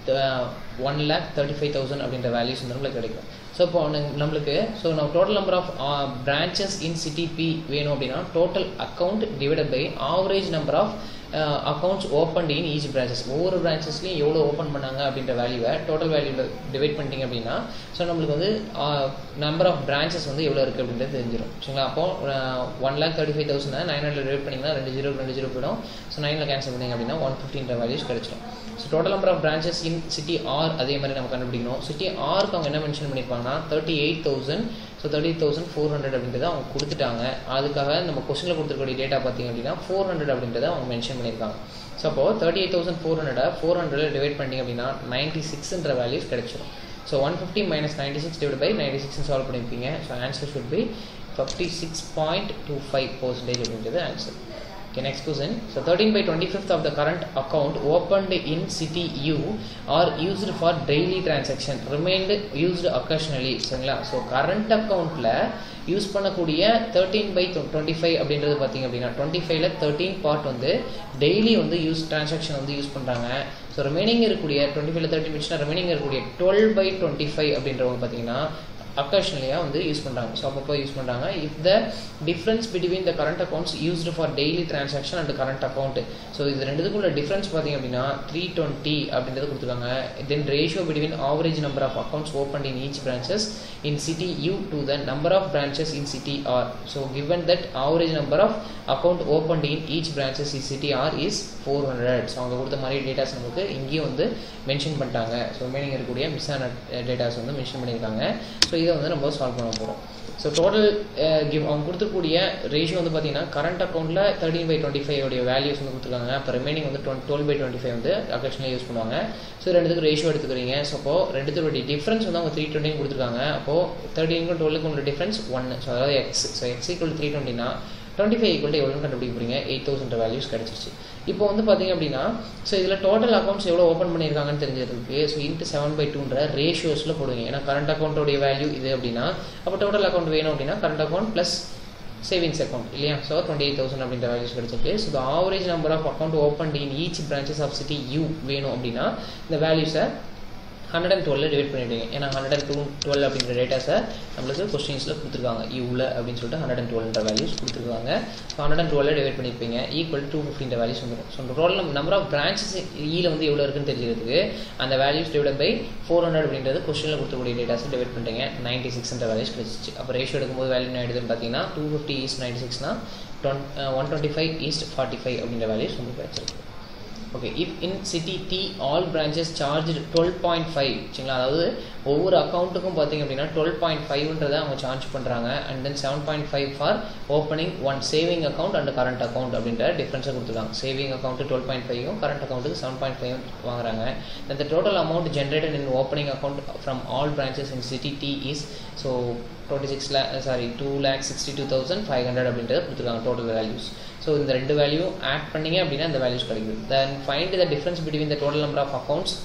one lakh thirty five thousand அப்படின்ற வேல்யூஸ் வந்து நம்மளுக்கு கிடைக்கும் ஸோ இப்போ நம்மளுக்கு ஸோ நம்ம total number of branches in city B வேணும் அப்படின்னா total account divided by average number of accounts open in each branches ஒவ்வொரு பிரான்ச்சஸ்லையும் எவ்வளோ ஓப்பன் பண்ணாங்க அப்படின்ற வேல்யூவை டோட்டல் வேல்யூவில் டிவைட் பண்ணிட்டீங்க அப்படின்னா ஸோ நம்மளுக்கு வந்து நம்பர் ஆஃப் பிரான்ச்சஸ் வந்து எவ்வளோ இருக்குது அப்படின்றது தெரிஞ்சிடும் சரிங்களா அப்போ one lakh thirty five thousand nine hundred divide பண்ணிங்கன்னா ரெண்டு ஜீரோ ரெண்டு ஜீரோ போயிடும் ஸோ நைனில் கேன்சல் பண்ணிங்க அப்படின்னா ஒன் ஃபிஃப்டின்ற வேல்யூஸ் கிடைச்சிடும் so total number of branches in city R அதே மாதிரி நம்ம கண்டுபிடிக்கணும் சிட்டி ஆருக்கு அவங்க என்ன மென்ஷன் பண்ணியிருப்பாங்கன்னா thirty eight thousand so thirty thousand four hundred அப்படின்றத அவங்க கொடுத்துட்டாங்க அதுக்காக நம்ம கொஸ்டினில் கொடுத்துருக்கூடிய டேட்டா பார்த்தீங்க அப்படின்னா ஃபோர் ஹண்ட்ரட் அப்படின்றத அவங்க மென்ஷன் பண்ணியிருக்காங்க ஸோ அப்போ thirty eight thousand four hundred four hundred divide பண்ணிங்க அப்படின்னா நைன்ட்டி சிக்ஸ்ன்ற வேல்யூஸ் கிடைச்சிடும் so one fifty minus ninety six divide by ninety six solve பண்ணியிருப்பீங்க so answer should be fifty six point two five percentage அப்படின்றது answer Okay, next question. So 13 by 25th of the current account opened in city U are used for daily transaction remained used occasionally சரிங்களா so current அக்கௌண்ட்டில் use பண்ணக்கூடிய thirteen by twenty five அப்படின்றது பார்த்தீங்க அப்படின்னா twenty ஃபைவ்ல thirteen part வந்து daily வந்து use transaction வந்து யூஸ் பண்ணுறாங்க ஸோ ரிமைனிங் இருக்கக்கூடிய டுவெண்ட்டி ஃபைவ்ல தேர்ட்டி மினிட்ஸ்னா ரிமைனிங் இருக்கக்கூடிய டுவெல் பை டுவெண்ட்டி ஃபைவ் அப்படின்றவங்க பார்த்தீங்கன்னா அக்கேஷனலியாக வந்து யூஸ் பண்ணுறாங்க ஸோ அப்பப்போ யூஸ் பண்ணுறாங்க if the difference between the current accounts used for daily transaction and current account so இது ரெண்டுத்துக்குள்ள டிஃப்ரென்ஸ் பார்த்தீங்க அப்படின்னா த்ரீ டுவெண்ட்டி அப்படின்றது கொடுத்துருக்காங்க then ratio between average number of accounts open in each branches in city U to the number of branches in city R so given that average number of account open in each branches in city R is four hundred so அவங்க கொடுத்த மாதிரி datas நமக்கு இங்கேயும் வந்து mention பண்ணிட்டாங்க so remaining இருக்கக்கூடிய miss ஆன datas வந்து மென்ஷன் பண்ணியிருக்காங்க ஸோ இதை வந்து நம்ம சால்வ் பண்ண போகிறோம் ஸோ டோட்டல் கிவ் அவங்க கொடுத்துக்கூடிய ரேஷியோ வந்து பார்த்தீங்கன்னா கரண்ட் அக்கௌண்ட்டில் தேர்ட்டின் பை டுவெண்ட்டி ஃபைவ் உடைய வேல்யூஸ் வந்து கொடுத்துருக்காங்க அப்போ ரிமைனிங் வந்து twelve twelve by twenty five வந்து அக்கேஷனில் யூஸ் பண்ணுவாங்க ஸோ ரெண்டுத்துக்கு ரேஷியோ எடுத்துக்கிறீங்க ஸோ அப்போ ரெண்டுத்துடைய டிஃப்ரென்ஸ் வந்து அவங்க த்ரீ டுவெண்ட்டின்னு கொடுத்துருக்காங்க அப்போது தேர்ட்டினுக்கும் டுவெல்லுக்கும் உள்ள டிஃப்ரென்ஸ் ஒன்று ஸோ அதாவது x so x equal three டுவெண்ட்டினா டுவெண்ட்டி ஃபைவ் ஈக்குவல் எவ்வளோ கண்டுபிடிக்க போறீங்க எயிட் தௌசண்ட் வேல்யூஸ் கிடச்சிருச்சு இப்போ வந்து பார்த்தீங்க அப்படின்னா ஸோ இதில் டோட்டல் அக்கௌண்ட்ஸ் எவ்வளோ ஓப்பன் பண்ணியிருக்காங்கன்னு தெரிஞ்சதுக்கு ஸோ இன்ட்டு செவன் பை டூன்ற ரேஷியோஸில் போடுவீங்க ஏன்னா கரண்ட் அக்கௌண்ட்டோடைய வேல்யூ இது அப்படின்னா அப்போ டோட்டல் அக்கௌண்ட் வேணும் அப்படின்னா current account plus savings account இல்லையா ஸோ டுவெண்ட்டி எயிட் தௌசண்ட் அப்படின்ற வேல்யூஸ் கிடைச்சிருக்கு so the average number of account open in each branches of city U வேணும் அப்படின்னா இந்த வேல்யூஸை ஹண்ட்ரட் அண்ட் டுவெல் டிவைட் பண்ணிவிடுங்க ஏன்னா ஹண்ட்ரட் அண்ட் டூ டுவெல் அப்படின்ற டேட்டாஸை நம்மளுக்கு கொஸ்டின்ஸில் கொடுத்துருக்காங்க இவ்வளோ அப்படின்னு சொல்லிட்டு ஹண்ட்ரட் அண்ட் டுவெல்ன்ற வேல்யூஸ் கொடுத்துருக்காங்க so hundred and twelve divide பண்ணியிருப்பீங்க ஈக்குவல் டூ ஃபிஃப்டின்ற வேல்யூஸ் வந்துடும் so total number of branches ஈல வந்து எவ்வளோ இருக்குன்னு தெரிஞ்சுக்கிறதுக்கு அந்த values divide by four hundred அப்படின்றது கொஸ்டினில் கொடுக்கக்கூடிய டேட்டாஸை டிவைட் பண்ணிட்டீங்க நைன்ட்டி சிக்ஸ்ன்ற வேல்யூஸ் கிடைச்சிச்சு அப்போ ரேஷியோ எடுக்கும்போது வேல்யூ என்ன ஆயிடுதுன்னு பார்த்தீங்கன்னா டூ ஃபிஃப்டி ஈஸ்ட் நைன்ட்டி சிக்ஸ்னா twenty one twenty five is to forty five அப்படின்ற வேல்யூஸ் உங்களுக்கு கிடைச்சிருக்கு okay if in city D all branches charge twelve point five சரிங்களா அதாவது ஒவ்வொரு அக்கௌண்ட்டுக்கும் பார்த்தீங்க அப்படின்னா டுவெல் பாயிண்ட் ஃபைவ்ன்றதை அவங்க சார்ஜ் பண்ணுறாங்க and then seven point five for opening one saving account and current account அப்படின்ற டிஃப்ரென்ஸை கொடுத்துருக்காங்க சேவிங் அக்கௌண்ட்டு டுவெல் பாயிண்ட் ஃபைவும் கரண்ட் அக்கௌண்ட்டுக்கு செவன் பாயிண்ட் ஃபைவ் வாங்குறாங்க இந்த total amount generated in opening account from all branches in city D is so twenty six லே sorry two lakh sixty two thousand five hundred அப்படின்றத கொடுத்துருக்காங்க total values so இந்த ரெண்டு value add பண்ணீங்க அப்படின்னா இந்த வேல்யூஸ் கிடைக்குது then find the difference between the total number of accounts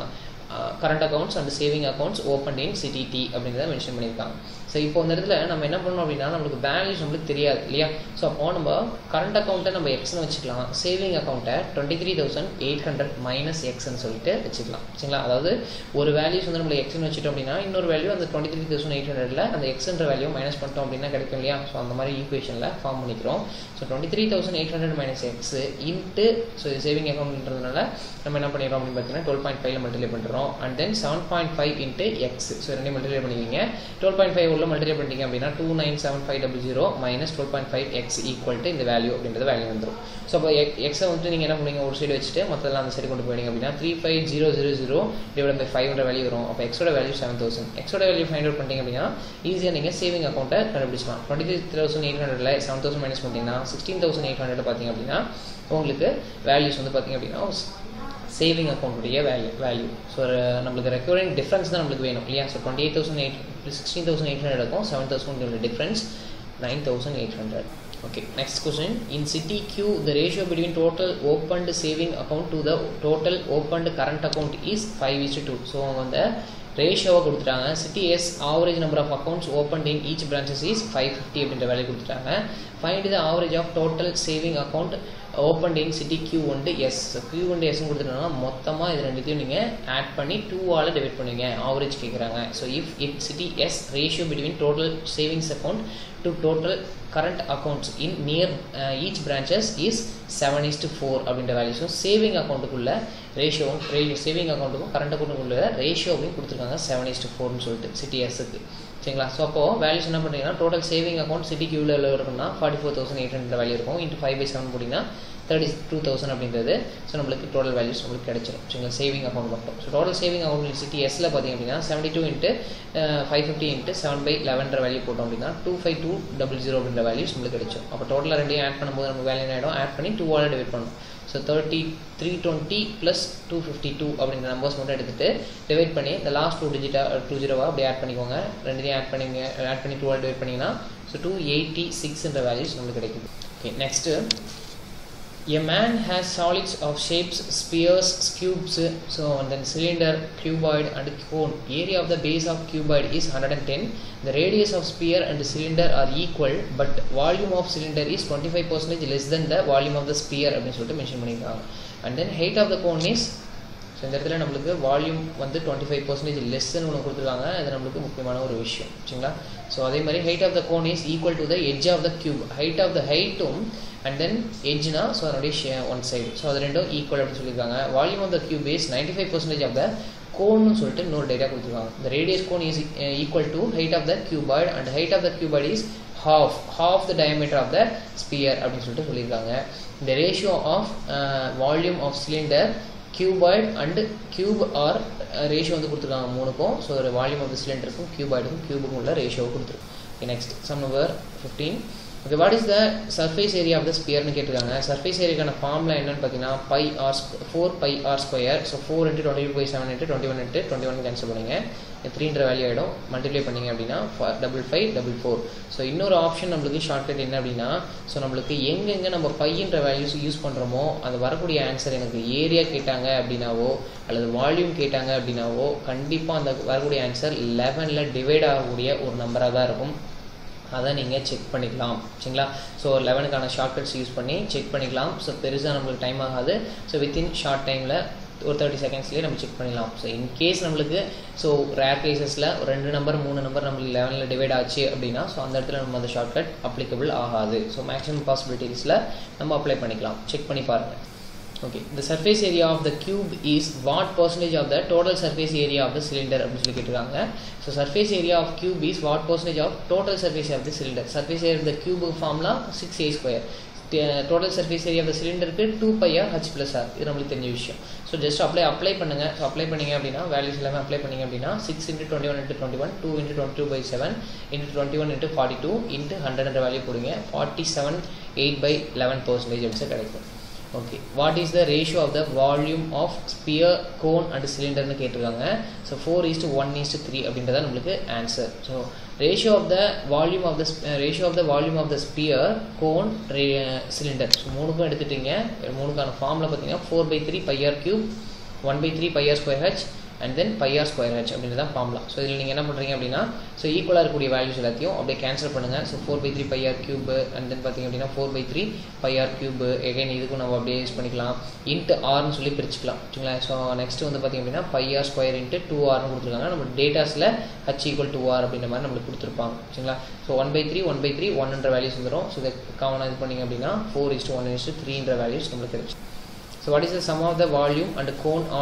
current accounts and saving accounts open in city D அப்படின்றத mention பண்ணியிருக்காங்க ஸோ இப்போ இந்த இடத்துல நம்ம என்ன பண்ணணும் அப்படின்னா நம்மளுக்கு வேல்யூஸ் நம்மளுக்கு தெரியாது இல்லையா ஸோ அப்போ நம்ம கரண்ட் அக்கௌண்ட்டை நம்ம எக்ஸ்னு வச்சுக்கலாம் சேவிங் அக்கௌண்ட்டை twenty three thousand eight hundred minus எக்ஸ்னு சொல்லிட்டு வச்சுக்கலாம் சரிங்களா அதாவது ஒரு வேல்யூஸ் வந்து நம்ம எக்ஸ்னு வச்சுட்டோம் அப்படின்னா இன்னொரு வேல்யூ அந்த டுவெண்ட்டி த்ரீ தௌசண்ட் எயிட் ஹண்ட்ரட்ல அந்த எக்ஸ்ன்ற வேல்யூ மைனஸ் பண்ணிட்டோம் அப்படின்னா கிடைக்கும் இல்லையா ஸோ அந்த மாதிரி ஈக்குவேஷனில் ஃபார்ம் பண்ணிக்கிறோம் so twenty three thousand eight hundred minus x into so இது சேவிங் அக்கௌண்ட்ன்றதுனால நம்ம என்ன பண்ணிடுறோம் அப்படின்னு பார்த்தீங்கன்னா டுவெல் பாயிண்ட் ஃபைவ்ல மல்டிப்ளை பண்ணுறோம் and then seven point five into x so ரெண்டு மல்டிப்ளை பண்ணிக்கிங்க டுவெல் பாயிண்ட் ஃபைவ் உள்ள உள்ள மல்டிப்ளை பண்ணிட்டீங்க அப்படின்னா two nine seven five double zero minus twelve point five x equal to இந்த வேல்யூ அப்படின்றது வேல்யூ வந்துடும் ஸோ அப்போ எக்ஸை வந்து நீங்கள் என்ன பண்ணுவீங்க ஒரு சைடு வச்சுட்டு மற்றதெல்லாம் அந்த சைடு கொண்டு போயிடுங்க அப்படின்னா three five zero zero zero divide by five hundred value வரும் அப்போ எக்ஸோட வேல்யூ செவன் தௌசண்ட் எக்ஸோட வேல்யூ ஃபைண்ட் அவுட் பண்ணிட்டீங்க அப்படின்னா ஈஸியாக நீங்கள் சேவிங் அக்கௌண்ட்டை கண்டுபிடிச்சலாம் டுவெண்ட்டி த்ரீ தௌசண்ட் எயிட் ஹண்ட்ரட்ல செவன் தௌசண்ட் மைனஸ் பண்ணிட்டீங்கன்னா சிக்ஸ்டீன் தௌசண்ட் எயிட் ஹண்ட்ரட் பார்த்தீங்க அப்படின்னா உங்களுக்கு வேல்யூஸ் வந்து பார்த்தீங்க அப்படின்னா சேவிங் அக்கௌண்ட்டுடைய வேல்யூ வேல்யூ ஸோ நம்மளுக்கு ரெக்கவரிங் டிஃப்ரென்ஸ் தான் நம்மளுக்கு வேணும் இல்லையா so twenty eight thousand eight sixteen thousand eight hundred இருக்கும் seven thousand difference nine thousand eight hundred okay next question in city q the ratio between total opened saving account to the total opened current account is 5 is to 2 so அந்த ரேஷியோவை கொடுத்துட்டாங்க city S average number of accounts open in each branches is five fifty அப்படின்ற வேலையை கொடுத்துட்டாங்க find the average of total saving account open in city Q ஒன்று S Q ஒன்று S கொடுத்துட்டோம்னா மொத்தமாக இது ரெண்டுத்தையும் நீங்கள் ஆட் பண்ணி டூவால் டிவைட் பண்ணுவீங்க ஆவரேஜ் கேட்குறாங்க so if it city S ratio between total savings account to total current accounts in near uh, each branches is 7 is to 4 அப்படின்ற வேல்யூஸும் சேவிங் அக்கௌண்ட்டுக்குள்ள ரேஷியோவும் ரேஷியோ சேவிங் அக்கௌண்ட்டுக்கும் கரண்ட் அக்கௌண்ட்டுக்குள்ள ரேஷியோவையும் கொடுத்துருக்காங்க செவன் இஸ் டு ஃபோர்னு சொல்லிட்டு சிடிஎஸ்க்கு சரிங்களா ஸோ அப்போ வேல்யூஸ் என்ன பண்ணுறீங்கன்னா டோட்டல் சேவிங் அக்கௌண்ட் சிட்டி கியூவில் இருக்குன்னா forty four thousand eight hundred value இருக்கும் இன்ட்டு ஃபைவ் பை செவன் போட்டிங்கன்னா தேர்ட்டி டூ தௌசண்ட் அப்படின்றது ஸோ நம்மளுக்கு டோட்டல் வேல்யூஸ் நம்மளுக்கு கிடைச்சிடும் சரிங்களா சேவிங் அக்கௌண்ட் மட்டும் so total saving account city எஸ்ல பார்த்தீங்க அப்படின்னா seventy two into five fifty into seven by லெவன்ற வேல்யூ போட்டோம் அப்படின்னா two five two double zero அப்படின்ற வேல்யூஸ் நம்மளுக்கு கிடைக்கும் அப்போ டோட்டலாக ரெண்டையும் ஆட் பண்ணும்போது நமக்கு வேல்யூ ஆகிடும் ஆட் பண்ணி டூ வால் டிவைட் பண்ணணும் so thirty three twenty plus two fifty two அப்படின்ற நம்பர்ஸ் மட்டும் எடுத்துகிட்டு டிவைட் பண்ணி இந்த லாஸ்ட் டூ டிஜிட்டாக டூ ஜீரோவாக அப்படியே ஆட் பண்ணிக்கோங்க ரெண்டுத்தையும் ஆட் பண்ணிங்க ஆட் பண்ணி டூ வால் டிவைட் பண்ணிங்கன்னா ஸோ டூ எயிட்டி சிக்ஸ்ன்ற வேல்யூஸ் நம்மளுக்கு கிடைக்குது okay next A man has solids of shapes, spheres, cubes, so and then cylinder, cuboid and cone. Area of the base of cuboid is 110. The radius of sphere and cylinder are equal, but volume of cylinder is 25% less than the volume of the sphere அப்படின்னு சொல்லிட்டு mention பண்ணியிருக்காங்க and then height of the cone is so இந்த இடத்துல நம்மளுக்கு volume வந்து twenty five percentage லெஸ்ன்னு ஒன்று கொடுத்துருக்காங்க அது நம்மளுக்கு முக்கியமான ஒரு விஷயம் சரிங்களா ஸோ அதே மாதிரி height of the cone is equal to the edge of the cube height of the ஹைட்டும் அண்ட் தென் எட்ஜ்னா ஸோ அதனுடைய ஒன் சைடு ஸோ அது ரெண்டும் ஈக்குவல் அப்படின்னு சொல்லியிருக்காங்க volume of the cube is ninety five percentage of the கோன்னு சொல்லிட்டு இன்னொரு டேட்டா கொடுத்துருக்காங்க the radius cone is equal to height of the cuboid and height of the cuboid is half half the diameter of the sphere அப்படின்னு சொல்லிட்டு சொல்லியிருக்காங்க the ratio of uh, volume of cylinder cuboid and cube are ratio வந்து கொடுத்துருக்காங்க மூணுக்கும் so ஒரு volume of த சிலிண்டருக்கும் கியூபாய்டுக்கும் கியூபுக்கும் உள்ள ratio கொடுத்துருக்கு okay next sum number fifteen okay what is the surface area of the ஸ்பியர்னு கேட்டிருக்காங்க சர்ஃபேஸ் ஏரியாக்கான ஃபார்முலா என்னன்னு பார்த்தீங்கன்னா pi r four pi r square so four into twenty two by seven into twenty one into twenty one cancel பண்ணுங்க த்ரீன்ற value ஆகிடும் multiply பண்ணிங்க அப்படின்னா double five double four so இன்னொரு ஆப்ஷன் நம்மளுக்கு ஷார்ட்கட் என்ன அப்படின்னா ஸோ நம்மளுக்கு எங்கெங்கே நம்ம பையன்ற வேல்யூஸ் யூஸ் பண்ணுறோமோ அது வரக்கூடிய ஆன்சர் எனக்கு ஏரியா கேட்டாங்க அப்படின்னாவோ அல்லது வால்யூம் கேட்டாங்க அப்படின்னாவோ கண்டிப்பாக அந்த வரக்கூடிய ஆன்சர் லெவனில் டிவைட் ஆகக்கூடிய ஒரு நம்பராக தான் இருக்கும் அதை நீங்கள் செக் பண்ணிக்கலாம் சரிங்களா ஸோ லெவனுக்கான ஷார்ட்கட்ஸ் யூஸ் பண்ணி செக் பண்ணிக்கலாம் ஸோ பெருசாக நம்மளுக்கு டைம் ஆகாது ஸோ வித்தின் ஷார்ட் டைமில் ஒரு தேர்ட்டி செகண்ட்ஸ்லேயே நம்ம செக் பண்ணிடலாம் ஸோ இன்கேஸ் நம்மளுக்கு ஸோ ரேர் கேசஸில் ரெண்டு நம்பர் மூணு நம்பர் நம்மளுக்கு லெவனில் டிவைட் ஆச்சு அப்படின்னா ஸோ அந்த இடத்துல நம்ம அந்த ஷார்ட்கட் அப்ளிகபிள் ஆகாது ஸோ மேக்ஸிமம் பாசிபிலிட்டிஸில் நம்ம அப்ளை பண்ணிக்கலாம் செக் பண்ணி பாருங்கள் okay the surface area of the cube is what percentage of the total surface area of the cylinder அப்படின்னு சொல்லி கேட்டிருக்காங்க so surface area of cube is what percentage of total surface area of the cylinder surface area of the cube ஃபார்ம்லாம் six A square total surface area of the சிலிண்டருக்கு two pi r h plus r இது நம்மளுக்கு தெரிஞ்ச விஷயம் so just apply apply பண்ணுங்க so apply பண்ணீங்க அப்படின்னா values எல்லாமே அப்ளை பண்ணீங்க அப்படின்னா six into twenty one into twenty one two into twenty two by seven into twenty one into forty two into hundred value போடுங்க forty seven eight by eleven percentage அப்படின்னு கிடைக்கும் okay what is the ratio of the volume of sphere cone and சிலிண்டர்னு கேட்டிருக்காங்க so four is to one is to three அப்படின்றத நம்மளுக்கு answer so ratio of the volume of the ratio of the volume of the sphere cone cylinder so மூணுக்கும் எடுத்துட்டீங்க மூணுக்கான ஃபார்மில் பார்த்தீங்கன்னா four by three pi r cube one by three pi r square h and then pi r square h அப்படின்றத formula so இதில் நீங்கள் என்ன பண்ணுறீங்க அப்படின்னா ஸோ ஈக்குவலாக இருக்கக்கூடிய வேல்யூஸ் எல்லாத்தையும் அப்படியே கேன்சல் பண்ணுங்கள் so four by three pi r cube and then பார்த்தீங்க அப்படின்னா four by three pi r cube again இதுக்கும் நம்ம அப்படியே யூஸ் பண்ணிக்கலாம் இன்ட்டு ஆர்னு சொல்லி பிரிச்சுக்கலாம் சரிங்களா ஸோ நெக்ஸ்ட் வந்து பார்த்தீங்க அப்படின்னா பையார் ஸ்கொயர் இன்ட்டு டூ ஆர்னு கொடுத்துருக்காங்க நம்ம டேட்டாஸில் ஹச் ஈக்குவல் டூ ஆர் அப்படின்ற மாதிரி நம்மளுக்கு கொடுத்துருப்பாங்க சரிங்களா so one by three one by three ஒன்ன்ற வேல்யூஸ் வந்துடும் ஸோ இதை காமனாக இது பண்ணிங்க அப்படின்னா ஃபோர் இஸ்ட்டு ஒன் இஸ்ட்டு த்ரீன்ற வேல்யூஸ் நம்மளுக்கு கிடைச்சு so what is the sum of the volume and cone of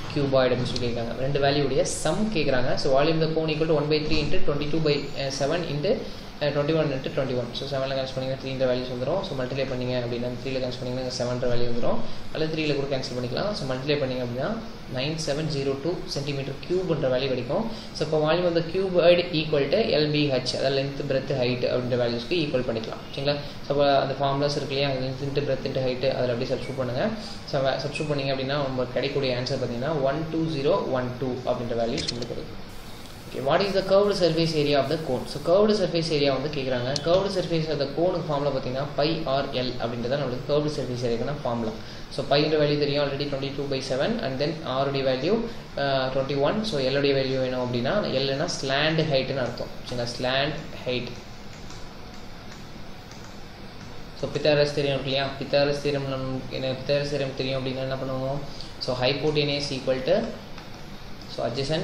cuboid அப்படின்னு சொல்லி கேட்குறாங்க ரெண்டு வேல்யூடைய சம் கேட்குறாங்க so volume the cone equal to one by three into twenty two by seven into twenty one into twenty one so செவனில் cancel பண்ணிங்கன்னா த்ரீன்ற values வந்துடும் ஸோ மல்டிப்ளை பண்ணிங்க அப்படின்னா த்ரீல கேன்சல் பண்ணிங்கன்னா செவன்ற வேல்யூ வந்துடும் அல்லது த்ரீல கூட கேன்சல் பண்ணிக்கலாம் ஸோ மல்டிப்ளை பண்ணிங்க அப்படின்னா nine seven zero two centimetre கியூப்ன்ற வேல்யூ கிடைக்கும் ஸோ இப்போ volume of the cuboid equal to LBH அதாவது லென்த் பிரெத் ஹைட் அப்படின்ற வேல்யூஸ்க்கு ஈக்குவல் பண்ணிக்கலாம் சரிங்களா ஸோ அப்போ அந்த ஃபார்முலாஸ் இருக்கு இல்லையா length into breadth into height அதில் அப்படியே சப்ஸ்டியூட் பண்ணுங்கள் ஸோ சப்ஸ்டியூட் பண்ணிங்க அப்படின்னா நம்ம கிடைக்கக்கூடிய ஆன்சர் பார்த்தீங்கன்னா one two zero one two அப்படின்ற வேல்யூஸ் உங்களுக்கு கிடைக்கும் okay what is the curved surface area of the cone so curved surface area வந்து கேட்குறாங்க கர்வ்டு சர்ஃபேஸ் ஆஃப் த கோனுக்கு ஃபார்மில் பார்த்தீங்கன்னா பை ஆர் எல் அப்படின்றத நம்மளுக்கு கர்வ்டு சர்ஃபேஸ் ஏரியாக்கான ஃபார்முலா ஸோ பைன்ற வேல்யூ தெரியும் already twenty two by seven and then ஆருடைய வேல்யூ டுவெண்ட்டி ஒன் ஸோ எல்லுடைய வேல்யூ வேணும் அப்படின்னா எல்லுனா ஸ்லாண்ட் ஹைட்டுன்னு அர்த்தம் சரிங்களா ஸ்லாண்ட் ஹைட் ஸோ பித்தாரஸ் தெரியும் இல்லையா பித்தாரஸ் தீரம் என்ன பித்தாரஸ் தீரம் தெரியும் அப்படின்னா என்ன பண்ணுவோம் so hypotenuse equal to so adjacent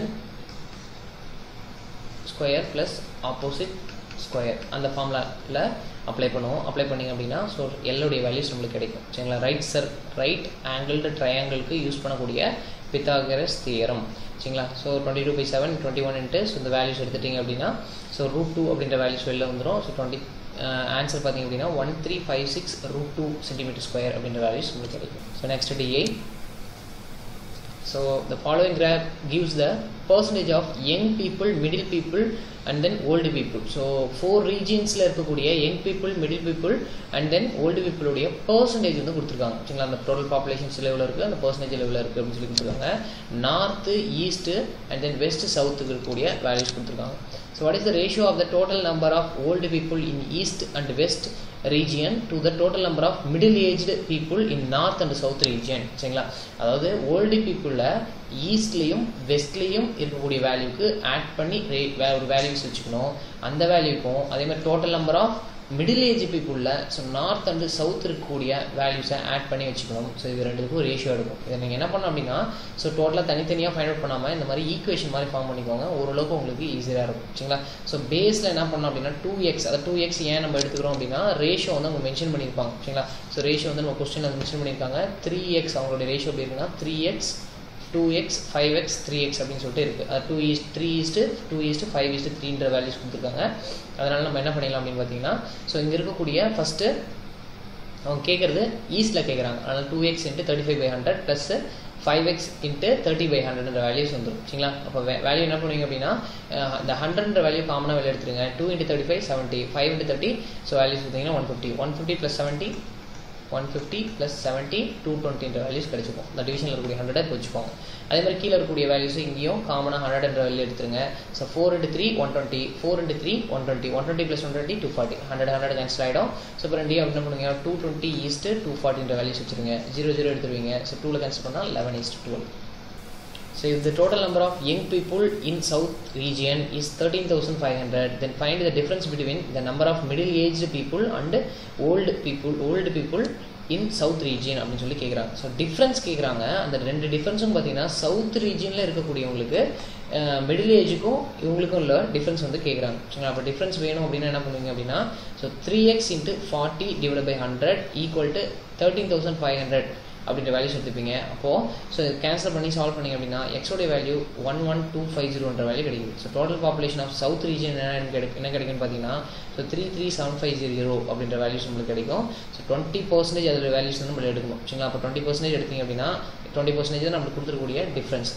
square plus opposite square அந்த ஃபார்முலாவில் அப்ளை பண்ணுவோம் அப்ளை பண்ணிங்க அப்படின்னா ஸோ எல்லுடைய வேல்யூஸ் நம்மளுக்கு கிடைக்கும் சரிங்களா ரைட் சர் ரைட் ஆங்கிள்டு ட்ரையாங்கிளுக்கு யூஸ் பண்ணக்கூடிய பித்தாகரஸ் தியரம் சரிங்களா so twenty two by seven twenty one into so இந்த வேல்யூஸ் எடுத்துட்டிங்க அப்படின்னா ஸோ ரூட் டூ அப்படின்ற வேல்யூஸ் வெளில வந்துடும் ஸோ டுவெண்ட்டி ஆன்சர் பார்த்தீங்க அப்படின்னா one three five six root two centimetre square அப்படின்ற வேல்யூஸ் உங்களுக்கு கிடைக்கும் so next DA So the following graph gives the percentage of young people, middle people and then old people. So four regionsல இருக்கக்கூடிய young people, middle people and then old people உடைய percentage வந்து கொடுத்துருக்காங்க சரிங்களா அந்த total population லெவலில் இருக்குது அந்த percentage லெவலில் இருக்குது அப்படின்னு சொல்லி கொடுத்துருக்காங்க north east and then west சவுத்துக்கு இருக்கக்கூடிய வேல்யூஸ் கொடுத்துருக்காங்க so what is the ratio of the total number of old people in east and west region to the total number of middle aged people in north and south region சரிங்களா அதாவது old பீப்புளில் ஈஸ்ட்லேயும் வெஸ்ட்லேயும் இருக்கக்கூடிய வேல்யூக்கு add பண்ணி ரே ஒரு values வச்சுக்கணும் அந்த வேல்யூக்கும் அதே மாதிரி total number of middle age பீப்புளில் ஸோ நார்த் அண்டு சவுத் இருக்கக்கூடிய வேல்யூஸை ஆட் பண்ணி வச்சுக்கணும் ஸோ இது ரெண்டுக்கும் ரேஷியோ எடுக்கும் இதை நீங்கள் என்ன பண்ணணும் அப்படின்னா ஸோ டோட்டலாக தனித்தனியாக ஃபைண்ட் அவுட் பண்ணாமல் இந்த மாதிரி ஈக்குவேஷன் மாதிரி ஃபார்ம் பண்ணிக்கோங்க ஓரளவுக்கு உங்களுக்கு ஈஸியாக இருக்கும் சரிங்களா ஸோ பேஸில் என்ன பண்ணோம் அப்படின்னா டூ எக்ஸ் அதை டூ எக்ஸ் ஏன் நம்ம எடுத்துக்கிறோம் அப்படின்னா ரேஷியோ வந்து அவங்க மென்ஷன் பண்ணியிருப்பாங்க சரிங்களா ஸோ ரேஷியோ வந்து நம்ம கொஸ்டினில் மென்ஷன் பண்ணியிருக்காங்க த்ரீ எக்ஸ் அவங்களுடைய ரேஷியோ எப்படி இருக்குன்னா three x two x five x three x அப்படின்னு சொல்லிட்டு இருக்குது அது two is to three is to two is to five is to த்ரீன்ற வேல்யூஸ் கொடுத்துருக்காங்க அதனால் நம்ம என்ன பண்ணிடலாம் அப்படின்னு பார்த்தீங்கன்னா ஸோ இங்கே இருக்கக்கூடிய ஃபஸ்ட்டு அவங்க கேட்குறது ஈஸ்ட்டில் கேட்குறாங்க அதனால் two x into thirty five by hundred plus five x into thirty by ஹண்ட்ரட்ன்ற வேல்யூஸ் வந்துடும் சரிங்களா அப்போ வேல்யூ என்ன பண்ணுவீங்க அப்படின்னா இந்த ஹண்ட்ரட்ன்ற வேல்யூ காமனாக வெளியே எடுத்துருங்க two into thirty five seventy five into thirty so values பார்த்தீங்கன்னா one fifty one fifty plus seventy one fifty plus seventy two டுவெண்ட்டின்ற வேல்யூஸ் கிடச்சிக்கும் இந்த டிவிஷனில் இருக்கக்கூடிய ஹண்ட்ரடை வச்சுக்கோங்க அதே மாதிரி கீழே இருக்கக்கூடிய வேல்யூஸ் இங்கேயும் காமனாக ஹண்ட்ரட்ன்ற வேல்யூ எடுத்துருங்க so four into three one twenty four into three one twenty one twenty plus one twenty two forty hundred hundred cancel ஆகிடும் ஸோ இப்போ ரெண்டையும் என்ன பண்ணுங்க டூ டுவெண்ட்டி ஈஸ்ட்டு டூ ஃபார்ட்டின்ற வேல்யூஸ் வச்சுருங்க ஜீரோ ஜீரோ எடுத்துருவீங்க ஸோ டூவில் கேன்சல் பண்ணால் eleven is to twelve So if the total number of young people in south region is 13,500 then find the difference between the number of middle aged people and old people old people in south region அப்படின்னு சொல்லி கேட்குறாங்க so difference கேட்குறாங்க அந்த ரெண்டு டிஃப்ரென்ஸும் பார்த்தீங்கன்னா south ரீஜியனில் இருக்கக்கூடியவங்களுக்கு middle ஏஜுக்கும் இவங்களுக்கும் உள்ள டிஃப்ரென்ஸ் வந்து கேட்குறாங்க சரிங்களா அப்போ டிஃப்ரென்ஸ் வேணும் அப்படின்னா என்ன பண்ணுவீங்க அப்படின்னா so three x into forty divide by hundred equal to thirteen thousand five hundred அப்படின்ற வேல்யூஸ் எடுத்துப்பீங்க அப்போது ஸோ கேன்சல் பண்ணி சால்வ் பண்ணிங்க அப்படின்னா எக்ஸோடைய value one one two five ஜீரோன்ற வேல்யூ கிடைக்குது so total population of south region என்ன கிடைக்கும் என்ன கிடைக்குன்னு பார்த்தீங்கன்னா so three three seven five zero அப்படின்ற வேல்யூஸ் நம்மளுக்கு கிடைக்கும் ஸோ டுவெண்ட்டி பர்சன்டேஜ் அதில் வேல்யூஸ் வந்து நம்ம எடுக்கணும் சரிங்களா அப்போ டுவெண்ட்டி பர்சன்டேஜ் எடுத்தீங்க அப்படின்னா டுவெண்ட்டி பர்சன்டேஜ் தான் நம்மளுக்கு கொடுத்துருக்கூடிய டிஃப்ரென்ஸ்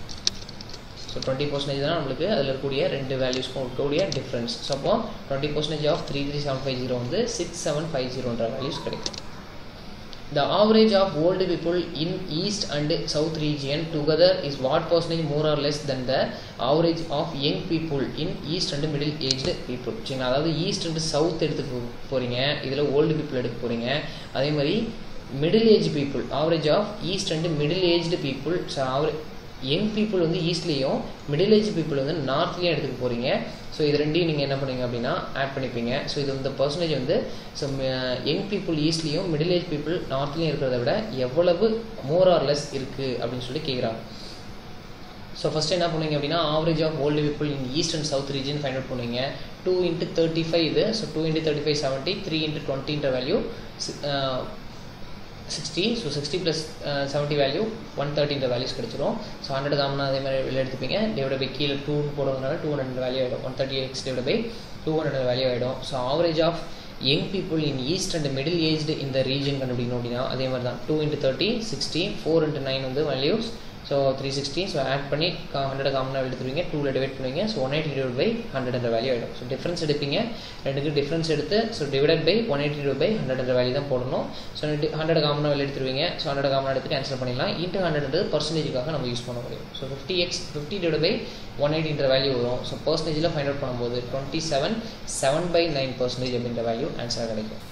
ஸோ டுவெண்ட்டி பர்சன்டேஜ் தான் நம்மளுக்கு அதில் இருக்கக்கூடிய ரெண்டு வேல்யூஸ்க்கும் இருக்கக்கூடிய டிஃப்ரென்ஸ் ஸோ அப்போ twenty percentage of three three seven five zero வந்து சிக்ஸ் செவன் ஃபைவ் ஜீரோன்ற வேல்யூஸ் கிடைக்கும் The average of old people in east and south region together is what percentage more or less than the average of young people in east and middle aged people சரிங்களா அதாவது east and south எடுத்துக்க போகிறீங்க இதில் old people எடுக்க போகிறீங்க அதே மாதிரி middle age people average of east and middle aged people so average young people வந்து ஈஸ்ட்லேயும் மிடில் ஏஜ் பீப்புள் வந்து நார்த்லேயும் எடுத்துக்க போகிறீங்க ஸோ இது ரெண்டையும் நீங்கள் என்ன பண்ணுவீங்க அப்படின்னா ஆட் பண்ணிப்பீங்க ஸோ இது இந்த பர்சன்டேஜ் வந்து ஸோ யங் பீப்புள் ஈஸ்ட்லேயும் மிடில் ஏஜ் பீப்புள் நார்த்லேயும் இருக்கிறத விட எவ்வளவு மோர் ஆர் லெஸ் இருக்குது அப்படின்னு சொல்லி கேட்குறாங்க ஸோ ஃபஸ்ட்டு என்ன பண்ணுவீங்க அப்படின்னா average of old people in east and south region find out பண்ணுவீங்க டூ இன்ட்டு தேர்ட்டி ஃபைவ் இது so two into thirty five seventy three into டுவெண்ட்டின்ற value sixty so sixty plus seventy value one தேர்ட்டின்ற values கிடச்சிரும் so hundred காமனா அதே மாதிரி வெளில எடுத்துப்பீங்க divide by கீழே டூன்னு போடுறதுனால டூ ஹண்ட்ரட் வேல்யூ ஆகிடும் one thirty x divide by two hundred value ஆகிடும் so average of young people in east and middle aged இந்த ரீஜன் கண்டுபிடிக்கணும் அப்படின்னா அதே மாதிரி தான் two into thirty sixty four into nine வந்து values so three sixty so add பண்ணி hundred காமனாக எடுத்துருவீங்க டூவில் டிவைட் பண்ணுவீங்க so one eighty divide by hundred என்ற வேல்யூ ஆகிடும் ஸோ டிஃப்ரென்ஸ் எடுப்பீங்க ரெண்டுக்கு டிஃப்ரென்ஸ் எடுத்து so divide by one eighty divide by hundred என்ற வேல்யூ தான் போடணும் ஸோ ஹண்ட்ரட் காமனாக வெளியே எடுத்துருவீங்க ஸோ ஹண்ட்ரட் காமனாக எடுத்து கேன்சல் பண்ணிடலாம் இன்ட்டு ஹண்ட்ரட் பர்சன்டேஜுக்காக நம்ம யூஸ் பண்ண முடியும் so fifty x fifty divide by one எயிட்டின்ற வேல்யூ வரும் ஸோ பர்சன்டேஜில் ஃபைண்ட் அவுட் பண்ணும்போது twenty seven seven by nine percentage அப்படின்ற வேல்யூ ஆன்சராக கிடைக்கும்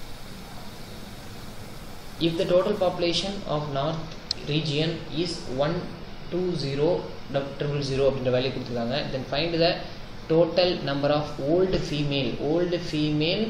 if the total population of north region is 120 triple zero அப்படின்ற வேல்யூ கொடுத்துருக்காங்க then find the total number of old female old female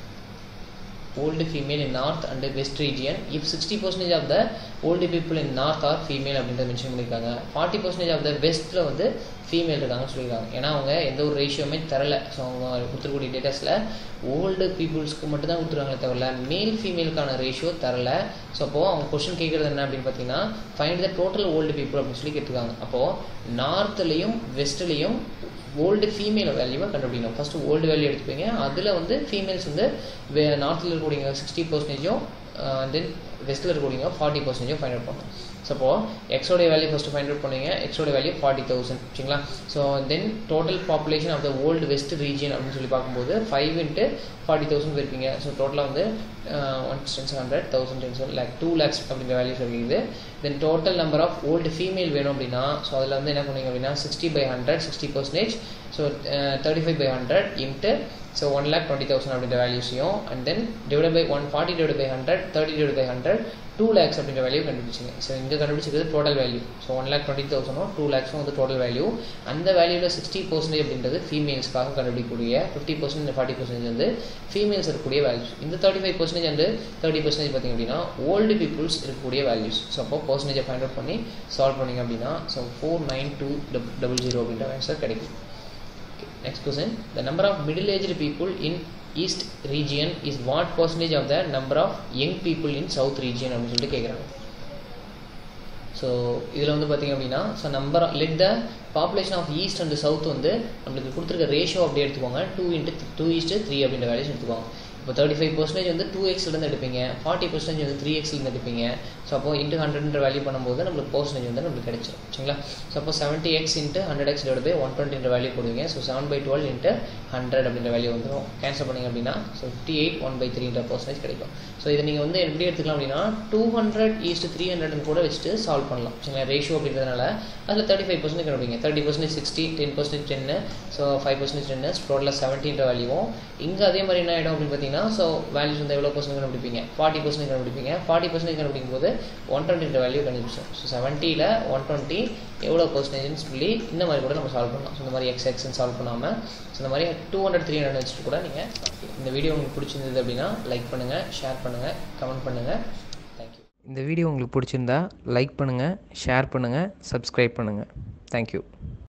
old female in north and west region if 60 percentage of the old people in north are female அப்படின்றத mention பண்ணியிருக்காங்க forty percentage of the வெஸ்ட்டில் வந்து female இருக்காங்கன்னு சொல்லியிருக்காங்க ஏன்னா அவங்க எந்த ஒரு ரேஷியோமே தரல ஸோ அவங்க கொடுத்துருக்கூடிய டேட்டாஸில் ஓல்டு பீப்புள்ஸ்க்கு மட்டும் தான் கொடுத்துருக்காங்களே தவிர மேல் ஃபீமேலுக்கான ரேஷியோ தரல ஸோ அப்போது அவங்க கொஷின் கேட்குறது என்ன அப்படின்னு பார்த்தீங்கன்னா find the total old people அப்படின்னு சொல்லி கேட்டிருக்காங்க அப்போது நார்த்லேயும் வெஸ்ட்லேயும் ஓல்டு ஃபீமேல் வேல்யூவை கண்டுபிடிக்கணும் ஃபஸ்ட்டு ஓல்டு வேல்யூ எடுத்துப்பீங்க அதில் வந்து ஃபீமேல்ஸ் வந்து வே நார்த்தில் இருக்கக்கூடிய சிக்ஸ்டி பர்சன்டேஜும் தென் வெஸ்ட்டில் இருக்கக்கூடிய ஃபார்ட்டி பர்சன்டேஜும் ஃபைண்ட் அவுட் பண்ணணும் ஸோ அப்போது எக்ஸோடைய வேல்யூ ஃபஸ்ட்டு ஃபைண்ட் அவுட் பண்ணுவீங்க எக்ஸோட வேல்யூ ஃபார்ட்டி தௌசண்ட் சரிங்களா so then total population of the old west region அப்படின்னு சொல்லி பார்க்கும்போது ஃபைவ் இன்ட்டு ஃபார்ட்டி தௌசண்ட் இருப்பீங்க ஸோ டோட்டலாக வந்து one tens hundred thousand tens lakh two lakhs அப்படின்ற வேல்யூ சொல்லிடுது then total number of old female வேணும் அப்படின்னா ஸோ அதில் வந்து என்ன பண்ணுவீங்க அப்படின்னா sixty by hundred sixty percentage so thirty five by hundred into so one lakh twenty thousand அப்படின்ற வேல்யூஸையும் and then divide by one forty divide by hundred thirty divide by hundred two lakhs அப்படின்ற வேல்யூ கண்டுபிடிச்சிங்க so இங்கே கண்டுபிடிச்சது total value so one lakh twenty தௌசண்டும் two லேக்ஸும் வந்து total value அந்த வேல்யூவில் சிக்ஸ்டி பர்சன்டேஜ் அப்படின்றது ஃபீமேல்ஸ்க்காக கண்டுபிடிக்கக்கூடிய ஃபிஃப்டி பர்சன்ட் ஃபார்ட்டி பர்சன்டேஜ் வந்து ஃபீமேல்ஸ் இருக்கக்கூடிய வேல்யூஸ் இந்த தேர்ட்டி ஃபைவ் பர்சன்டேஜ் வந்து தேர்ட்டி பர்சன்டேஜ் பார்த்திங்க அப்படின்னா ஓல்டு பீப்புள்ஸ் இருக்கக்கூடிய வேல்யூஸ் ஸோ அப்போ பர்சன்டேஜை ஃபைண்ட் அவுட் பண்ணி சால்வ் பண்ணிங்க அப்படின்னா so four nine two double zero அப்படின்ற ஆன்சர் கிடைக்கும் next question the number of middle aged people in east region is what percentage of the number of young people in south region அப்படின்னு சொல்லிட்டு கேட்குறாங்க so இதில் வந்து பார்த்திங்க அப்படின்னா so number let the population of east and south வந்து நம்மளுக்கு கொடுத்துருக்க ரேஷியோ அப்படியே எடுத்துக்கோங்க two into two is to three அப்படின்ற வேல்யூஸ் எடுத்துக்கோங்க இப்போ தேர்ட்டி ஃபைவ் பர்சன்டேஜ் வந்து டூ எக்ஸ்லேருந்து எடுப்பீங்க ஃபார்ட்டி பர்சன்டேஜ் வந்து த்ரீ எக்ஸ்லேருந்து எடுப்பீங்க ஸோ அப்போ இன்ட்டு ஹண்ட்ரட்ன்ற வேல்யூ பண்ணும்போது நம்மளுக்கு பர்சன்டேஜ் வந்து நம்மளுக்கு கிடைச்சிடும் சரிங்களா ஸோ அப்போ seventy x into hundred x divide by one டுவெண்ட்டின்ற வேல்யூ போடுவீங்க so seven by twelve into hundred அப்படின்ற வேல்யூ வந்துடும் கேன்சல் பண்ணிங்க அப்படின்னா so fifty eight one by த்ரீன்ற பர்சன்டேஜ் கிடைக்கும் ஸோ இதை நீங்கள் வந்து எப்படி எடுத்துக்கலாம் அப்படின்னா டூ ஹண்ட்ரட் ஈஸ்ட் த்ரீ ஹண்ட்ரட்னு கூட வச்சுட்டு சால்வ் பண்ணலாம் சரிங்களா ரேஷியோ அப்படின்றதுனால அதில் தேர்ட்டி ஃபைவ் பர்சன்டேஜ் கண்டுபிடிங்க thirty percentage sixty ten percentage டென்னு ஸோ ஃபைவ் பர்சன்டேஜ் டென்னு டோட்டலாக செவன்டீன்ற வேல்யூவும் இங்கே அதே மாதிரி என்ன ஆகிடும் அப்படின்னு பார்த்தீங்கன்னா ஸோ வேல்யூஸ் வந்து எவ்வளோ பர்சன்ட் கண்டுபிடிப்பீங்க ஃபார்ட்டி பர்சன்டேஜ் கண்டுபிடிப்பீங்க ஃபார்ட்டி பர்சன்டேஜ் கண்டுபிடிக்கும் போது ஒன் டுவெண்ட்டி வேல்யூ கண்டுபிடிச்சோம் ஸோ செவன்ட்டியில் ஒன் டுவெண்ட்டி எவ்வளோ பர்சன்டேஜ்னு சொல்லி இந்த மாதிரி கூட நம்ம சால்வ் பண்ணலாம் ஸோ இந்த மாதிரி எக்ஸ் எக்ஸ்ன்னு சால்வ் பண்ணாமல் ஸோ இந்த மாதிரி டூ ஹண்ட்ரட் த்ரீ ஹண்ட்ரட் வச்சுட்டு கூட நீங்கள் இந்த வீடியோ உங்களுக்கு பிடிச்சிருந்தது அப்படின்னா லைக் பண்ணுங்கள் ஷேர் பண்ணுங்கள் கமெண்ட் பண்ணுங்கள் தேங்க்யூ இந்த வீடியோ உங்களுக்கு பிடிச்சிருந்தா லைக் பண்ணுங்கள் ஷேர் பண்ணுங்கள் சப்ஸ்கிரைப் பண்ணுங்கள் தேங்க்யூ